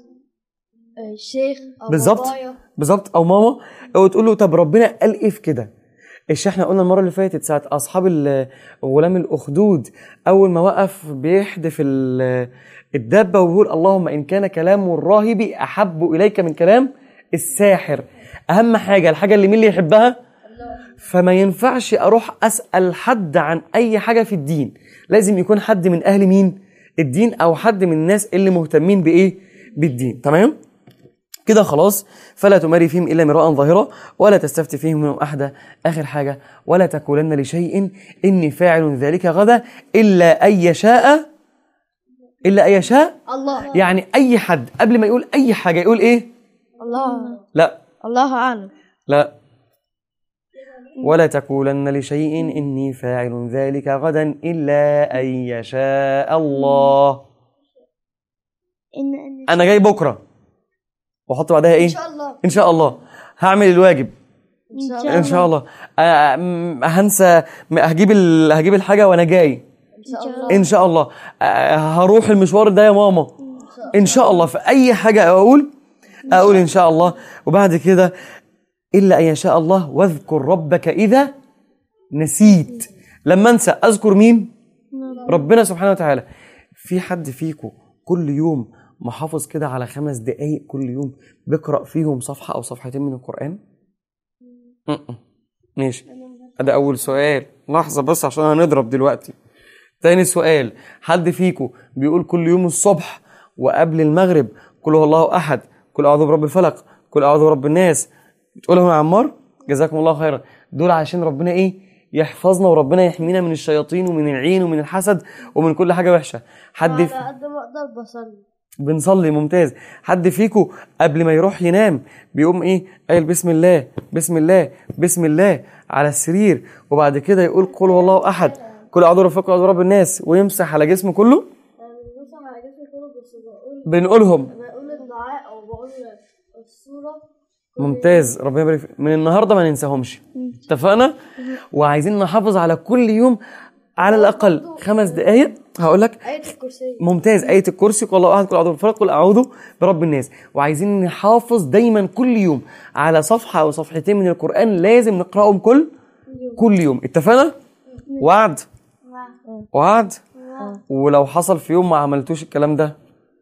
الشيخ أو بالظبط بابايا. بالظبط او ماما او تقول له طب ربنا قال ايه في كده الش احنا قلنا المره اللي فاتت ساعه اصحاب ال- غلام الاخدود اول ما وقف بيحدف ال- الدابه ويقول اللهم ان كان كلام الراهب احب اليك من كلام الساحر اهم حاجه الحاجه اللي مين اللي يحبها فما ينفعش اروح اسال حد عن اي حاجه في الدين لازم يكون حد من اهل مين الدين او حد من الناس اللي مهتمين بايه بالدين تمام كده خلاص فلا تماري فيهم الا مراء ظاهرا ولا تستفتي فيهم منهم احدا اخر حاجه ولا تقولن لشيء اني فاعل ذلك غدا الا ان يشاء الا ان يشاء الله يعني اي حد قبل ما يقول اي حاجه يقول ايه الله لا الله أعلم لا ولا تقولن لشيء إني فاعل ذلك غدا إلا أن يشاء الله إن أن أنا جاي بكرة وأحط بعدها إيه إن شاء الله إن شاء الله هعمل الواجب إن شاء الله إن شاء الله آه، م- هنسى م- هجيب ال- هجيب الحاجة وأنا جاي إن شاء الله إن شاء الله آه، هروح المشوار ده يا ماما ان شاء الله في اي حاجه اقول اقول ان شاء الله وبعد كده الا ان يشاء الله واذكر ربك اذا نسيت لما انسى اذكر مين ربنا سبحانه وتعالى في حد فيكم كل يوم محافظ كده على خمس دقايق كل يوم بيقرا فيهم صفحه او صفحتين من القران م-م. ماشي ده اول سؤال لحظه بس عشان هنضرب دلوقتي تاني سؤال حد فيكم بيقول كل يوم الصبح وقبل المغرب قل هو الله احد قل اعوذ برب الفلق قل اعوذ برب الناس بتقولهم يا عمار جزاكم الله خيرا دول عشان ربنا ايه يحفظنا وربنا يحمينا من الشياطين ومن العين ومن الحسد ومن كل حاجه وحشه حد في... على قد ما اقدر بصلي بنصلي ممتاز حد فيكم قبل ما يروح ينام بيقوم ايه قايل بسم الله بسم الله بسم الله على السرير وبعد كده يقول قل هو الله احد كل اعوذ برب الفلق واعوذ برب الناس ويمسح على جسمه كله بص على جسمي كله بس بقول بنقولهم بقول الدعاء او بقول السوره ممتاز ربنا يبارك فيك. من النهارده ما ننساهمش اتفقنا وعايزين نحافظ على كل يوم على الاقل خمس دقائق هقول لك آية الكرسي ممتاز آية الكرسي قل الله أحد قل أعوذ برب الفلق قل أعوذ برب الناس وعايزين نحافظ دايما كل يوم على صفحة أو صفحتين من القرآن لازم نقرأهم كل كل يوم اتفقنا؟ وعد وعد ولو حصل في يوم ما عملتوش الكلام ده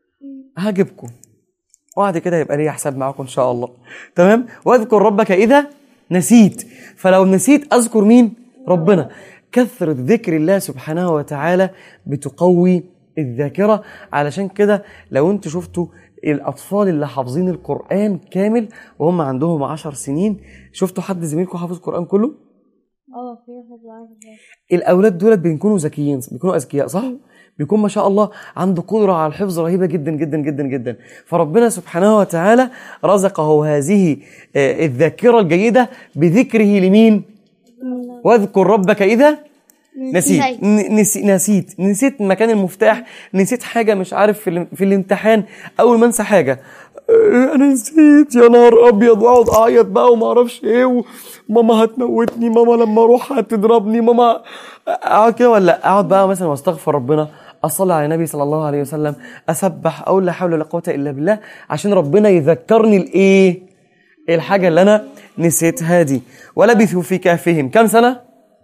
هجيبكم وبعد كده يبقى ليا حساب معاكم ان شاء الله تمام واذكر ربك اذا نسيت فلو نسيت اذكر مين ربنا كثرة ذكر الله سبحانه وتعالى بتقوي الذاكرة علشان كده لو انتوا شفتوا الأطفال اللي حافظين القرآن كامل وهم عندهم عشر سنين شفتوا حد زميلكم حافظ القرآن كله؟ اه في واحد معايا الاولاد دولت بيكونوا ذكيين بيكونوا اذكياء صح بيكون ما شاء الله عنده قدره على الحفظ رهيبه جدا جدا جدا جدا فربنا سبحانه وتعالى رزقه هذه آه، الذاكره الجيده بذكره لمين واذكر ربك اذا نسيت ن- نسي نسيت نسيت مكان المفتاح نسيت حاجه مش عارف في, الام- في الامتحان اول ما انسى حاجه آه، انا نسيت يا نهار ابيض واقعد اعيط بقى وما اعرفش ايه وماما هتموتني ماما لما اروح هتضربني ماما اقعد كده ولا اقعد بقى مثلا واستغفر ربنا اصلي على النبي صلى الله عليه وسلم اسبح اقول لا حول ولا قوه الا بالله عشان ربنا يذكرني الايه الحاجه اللي انا نسيتها دي ولبثوا في كهفهم كم سنه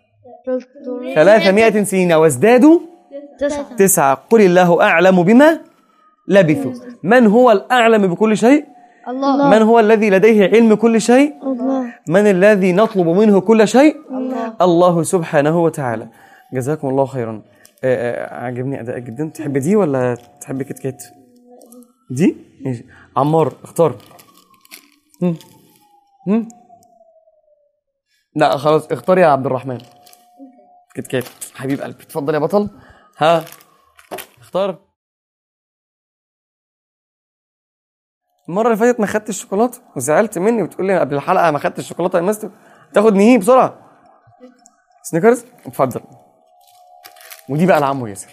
300 سنين وازدادوا تسعة تسعة قل الله أعلم بما لبثوا من هو الأعلم بكل شيء الله من هو الذي لديه علم كل شيء الله من الذي نطلب منه كل شيء الله الله سبحانه وتعالى جزاكم الله خيرا آه، آه، عجبني أدائك جدا تحب دي ولا تحب كيت كات دي ماشي. عمار اختار هم. هم. لا خلاص اختار يا عبد الرحمن كيت كات حبيب قلبي اتفضل يا بطل ها اختار المرة اللي فاتت ما خدتش الشوكولاتة وزعلت مني وتقول لي قبل الحلقة ما خدتش الشوكولاتة يا مستر تاخد نهيه بسرعة سنيكرز اتفضل ودي بقى لعمو ياسر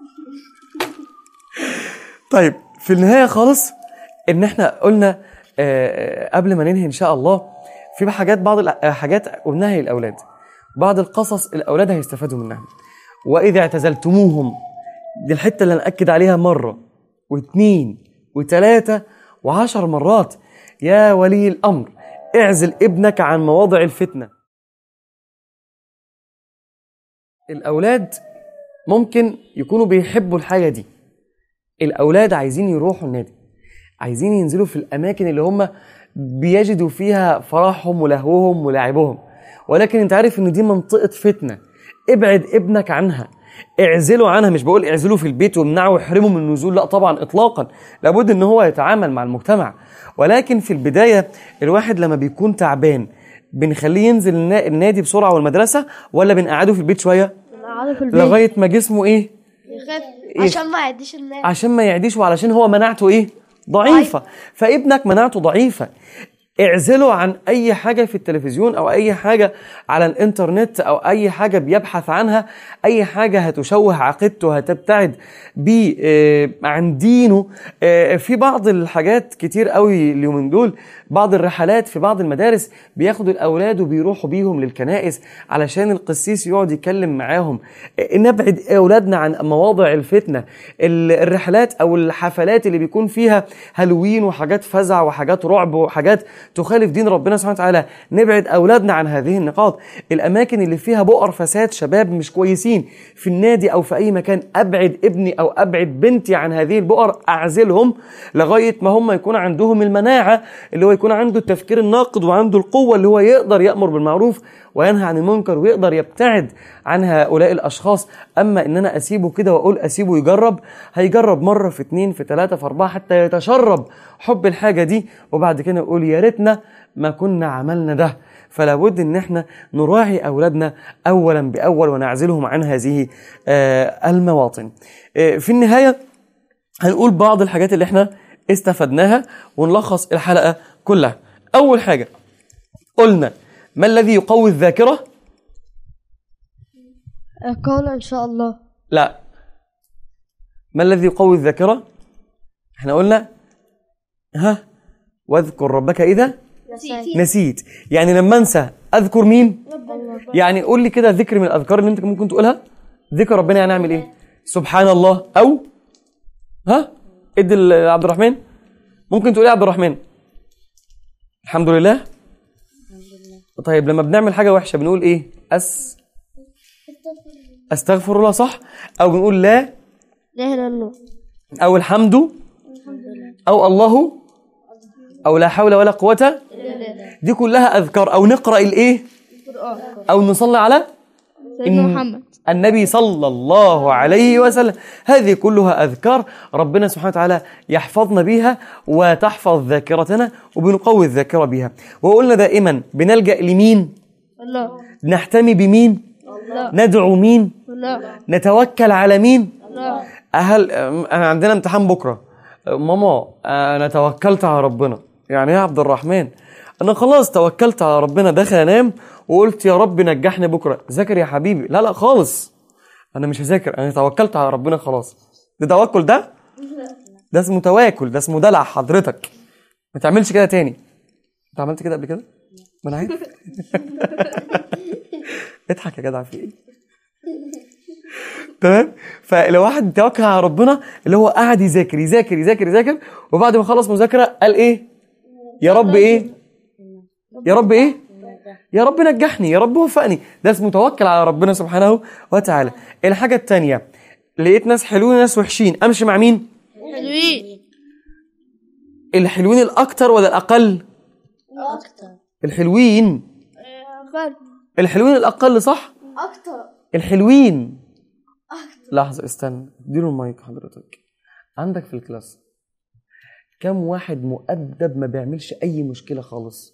طيب في النهاية خالص ان احنا قلنا آه، آه، قبل ما ننهي ان شاء الله في بقى حاجات بعض الأ- آه، حاجات قلناها للاولاد بعض القصص الاولاد هيستفادوا منها واذا اعتزلتموهم دي الحته اللي ناكد عليها مره واثنين وثلاثه وعشر مرات يا ولي الامر اعزل ابنك عن مواضع الفتنه الاولاد ممكن يكونوا بيحبوا الحاجه دي الاولاد عايزين يروحوا النادي عايزين ينزلوا في الاماكن اللي هم بيجدوا فيها فرحهم ولهوهم ولعبهم ولكن انت عارف ان دي منطقه فتنه ابعد ابنك عنها اعزله عنها مش بقول اعزله في البيت وامنعه واحرمه من النزول لا طبعا اطلاقا لابد ان هو يتعامل مع المجتمع ولكن في البدايه الواحد لما بيكون تعبان بنخليه ينزل النا- النادي بسرعه والمدرسه ولا بنقعده في البيت شويه قعدوا في البيت لغايه ما جسمه ايه يخاف إيه؟ عشان ما يعديش الناس عشان ما يعديش وعلشان هو مناعته ايه ضعيفه فابنك مناعته ضعيفه اعزله عن اي حاجه في التلفزيون او اي حاجه على الانترنت او اي حاجه بيبحث عنها اي حاجه هتشوه عقيدته هتبتعد بيه آه، عن دينه آه، في بعض الحاجات كتير قوي اليومين دول بعض الرحلات في بعض المدارس بياخدوا الاولاد وبيروحوا بيهم للكنائس علشان القسيس يقعد يتكلم معاهم إيه، نبعد اولادنا عن مواضع الفتنه ال- الرحلات او الحفلات اللي بيكون فيها هالوين وحاجات فزع وحاجات رعب وحاجات تخالف دين ربنا سبحانه وتعالى نبعد اولادنا عن هذه النقاط الاماكن اللي فيها بؤر فساد شباب مش كويسين في النادي او في اي مكان ابعد ابني او ابعد بنتي عن هذه البؤر اعزلهم لغايه ما هم يكون عندهم المناعه اللي هو يكون عنده التفكير الناقد وعنده القوه اللي هو يقدر يامر بالمعروف وينهى عن المنكر ويقدر يبتعد عن هؤلاء الاشخاص اما ان انا اسيبه كده واقول اسيبه يجرب هيجرب مره في اتنين في تلاته في اربعه حتى يتشرب حب الحاجه دي وبعد كده يقول يا ريتنا ما كنا عملنا ده فلا بد ان احنا نراعي اولادنا اولا باول ونعزلهم عن هذه آه، المواطن آه، في النهايه هنقول بعض الحاجات اللي احنا استفدناها ونلخص الحلقه كلها اول حاجه قلنا ما الذي يقوي الذاكره قول ان شاء الله لا ما الذي يقوي الذاكره احنا قلنا ها واذكر ربك اذا نسيت يعني لما انسى اذكر مين يعني قول لي كده ذكر من الاذكار اللي انت ممكن تقولها ذكر ربنا يعني اعمل ايه سبحان الله او ها ادي لعبد الرحمن ممكن تقول ايه يا عبد الرحمن الحمد لله طيب لما بنعمل حاجه وحشه بنقول ايه اس استغفر الله صح او بنقول لا لا اله الا الله او الحمد او الله او لا حول ولا قوه دي كلها اذكار او نقرا الايه او نصلي على سيدنا إن- محمد النبي صلى الله عليه وسلم هذه كلها أذكار ربنا سبحانه وتعالى يحفظنا بها وتحفظ ذاكرتنا وبنقوي الذاكرة بها وقلنا دائما بنلجأ لمين الله نحتمي بمين ندعو مين الله نتوكل على مين الله هل أنا عندنا امتحان بكرة ماما أنا توكلت على ربنا يعني إيه يا عبد الرحمن أنا خلاص توكلت على ربنا داخل أنام وقلت يا رب نجحني بكرة ذاكر يا حبيبي لا لا خالص أنا مش هذاكر أنا توكلت على ربنا خلاص ده توكل ده ده اسمه تواكل ده اسمه دلع حضرتك ما تعملش كده تاني انت عملت كده قبل كده ما انا عارف اضحك يا جدع في ايه تمام فلو واحد توكل على ربنا اللي هو قاعد يذاكر يذاكر يذاكر يذاكر وبعد ما خلص مذاكره قال ايه يا رب ايه يا رب ايه يا رب نجحني يا رب وفقني ده اسمه توكل على ربنا سبحانه وتعالى الحاجه الثانيه لقيت ناس حلوين وناس وحشين امشي مع مين حلوين الحلوين الاكتر ولا الاقل أكتر الحلوين أقل الحلوين الاقل صح اكتر الحلوين لحظة استنى اديله المايك حضرتك عندك في الكلاس كم واحد مؤدب ما بيعملش أي مشكلة خالص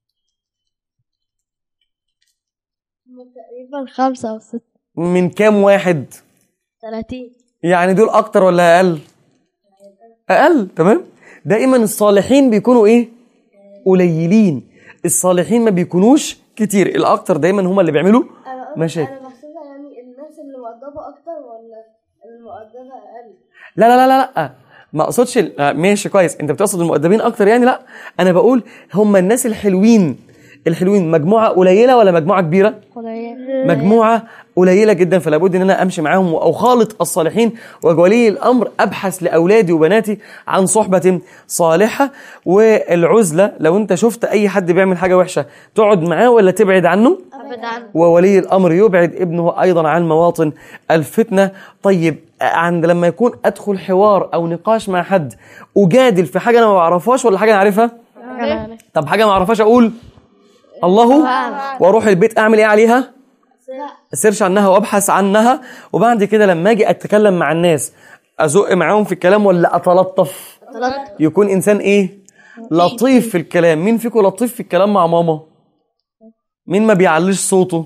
تقريبا خمسة أو ستة من كام واحد ثلاثين يعني دول أكتر ولا أقل أقل تمام دائما الصالحين بيكونوا إيه قليلين الصالحين ما بيكونوش كتير الأكتر دايما هما اللي بيعملوا مشاكل أنا بحسبها يعني الناس اللي مؤدبة أكتر ولا المؤدبة أقل لا لا لا لا لا ما اقصدش ال- آه، ماشي كويس انت بتقصد المؤدبين اكتر يعني لا انا بقول هم الناس الحلوين الحلوين مجموعه قليله ولا مجموعه كبيره قليل مجموعه قليله جدا فلا بد ان انا امشي معاهم او خالط الصالحين وولي الامر ابحث لاولادي وبناتي عن صحبه صالحه والعزله لو انت شفت اي حد بيعمل حاجه وحشه تقعد معاه ولا تبعد عنه أبدا وولي الامر يبعد ابنه ايضا عن مواطن الفتنه طيب عند لما يكون ادخل حوار او نقاش مع حد اجادل في حاجه انا ما بعرفهاش ولا حاجه انا عارفها طب حاجه ما اعرفهاش اقول الله واروح البيت اعمل ايه عليها اسيرش عنها وابحث عنها وبعد كده لما اجي اتكلم مع الناس ازق معاهم في الكلام ولا اتلطف يكون انسان ايه لطيف في الكلام مين فيكم لطيف في الكلام مع ماما مين ما بيعليش صوته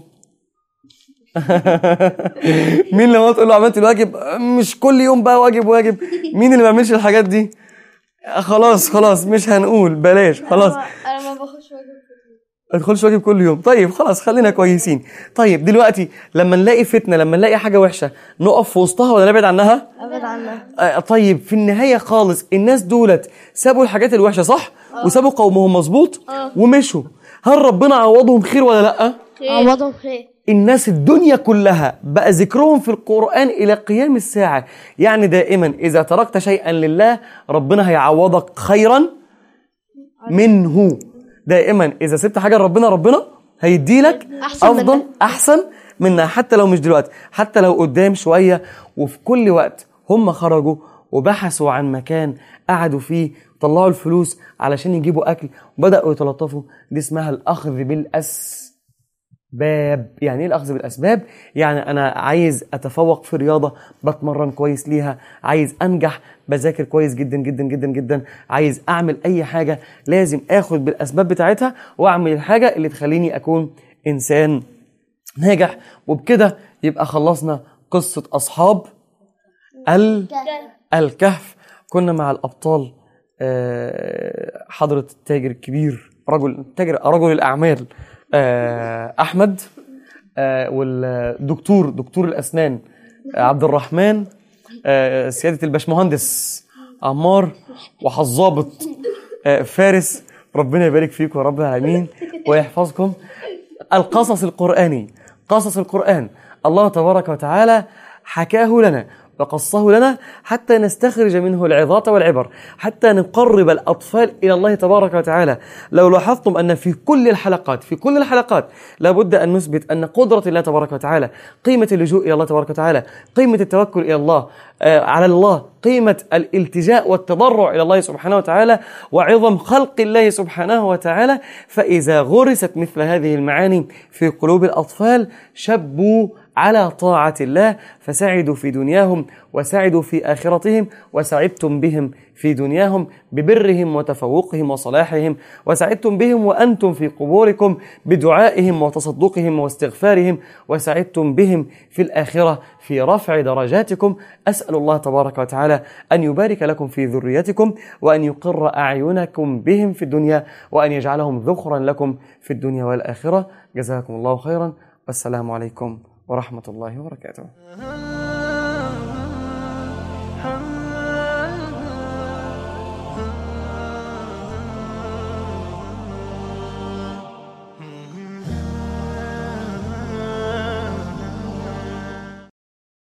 مين لما تقول له عملت الواجب مش كل يوم بقى واجب واجب مين اللي ما بيعملش الحاجات دي خلاص خلاص مش هنقول بلاش خلاص أنا ما باخدش واجب ما تدخلش واجب كل يوم طيب خلاص خلينا كويسين طيب دلوقتي لما نلاقي فتنه لما نلاقي حاجه وحشه نقف في وسطها ولا نبعد عنها أبعد عنها آه طيب في النهايه خالص الناس دولت سابوا الحاجات الوحشه صح وسابوا قومهم مظبوط ومشوا هل ربنا عوضهم خير ولا لا عوضهم خير الناس الدنيا كلها بقى ذكرهم في القرآن إلى قيام الساعة يعني دائما إذا تركت شيئا لله ربنا هيعوضك خيرا منه دائما إذا سبت حاجة لربنا ربنا هيديلك أحسن أفضل منها. أحسن منها حتى لو مش دلوقتي حتى لو قدام شوية وفي كل وقت هم خرجوا وبحثوا عن مكان قعدوا فيه طلعوا الفلوس علشان يجيبوا أكل وبدأوا يتلطفوا دي اسمها الأخذ بالأس باب يعني ايه الاخذ بالاسباب يعني انا عايز اتفوق في رياضه بتمرن كويس ليها عايز انجح بذاكر كويس جدا جدا جدا جدا عايز اعمل اي حاجه لازم اخد بالاسباب بتاعتها واعمل الحاجه اللي تخليني اكون انسان ناجح وبكده يبقى خلصنا قصه اصحاب ال- الكهف كنا مع الابطال آه، حضره التاجر الكبير رجل تاجر رجل الاعمال آه، احمد آه، والدكتور دكتور الاسنان آه، عبد الرحمن آه، سياده الباشمهندس عمار وحظابط آه، فارس ربنا يبارك فيكم يا رب العالمين ويحفظكم القصص القرآني قصص القرآن الله تبارك وتعالى حكاه لنا وقصه لنا حتى نستخرج منه العظات والعبر حتى نقرب الأطفال إلى الله تبارك وتعالى لو لاحظتم أن في كل الحلقات في كل الحلقات لابد أن نثبت أن قدرة الله تبارك وتعالى قيمة اللجوء إلى الله تبارك وتعالى قيمة التوكل إلى الله آه على الله قيمة الالتجاء والتضرع إلى الله سبحانه وتعالى وعظم خلق الله سبحانه وتعالى فإذا غرست مثل هذه المعاني في قلوب الأطفال شبوا على طاعة الله فسعدوا في دنياهم وسعدوا في آخرتهم وسعدتم بهم في دنياهم ببرهم وتفوقهم وصلاحهم وسعدتم بهم وأنتم في قبوركم بدعائهم وتصدقهم واستغفارهم وسعدتم بهم في الآخرة في رفع درجاتكم أسأل الله تبارك وتعالى أن يبارك لكم في ذريتكم وأن يقر أعينكم بهم في الدنيا وأن يجعلهم ذخرا لكم في الدنيا والآخرة جزاكم الله خيرا والسلام عليكم ورحمة الله وبركاته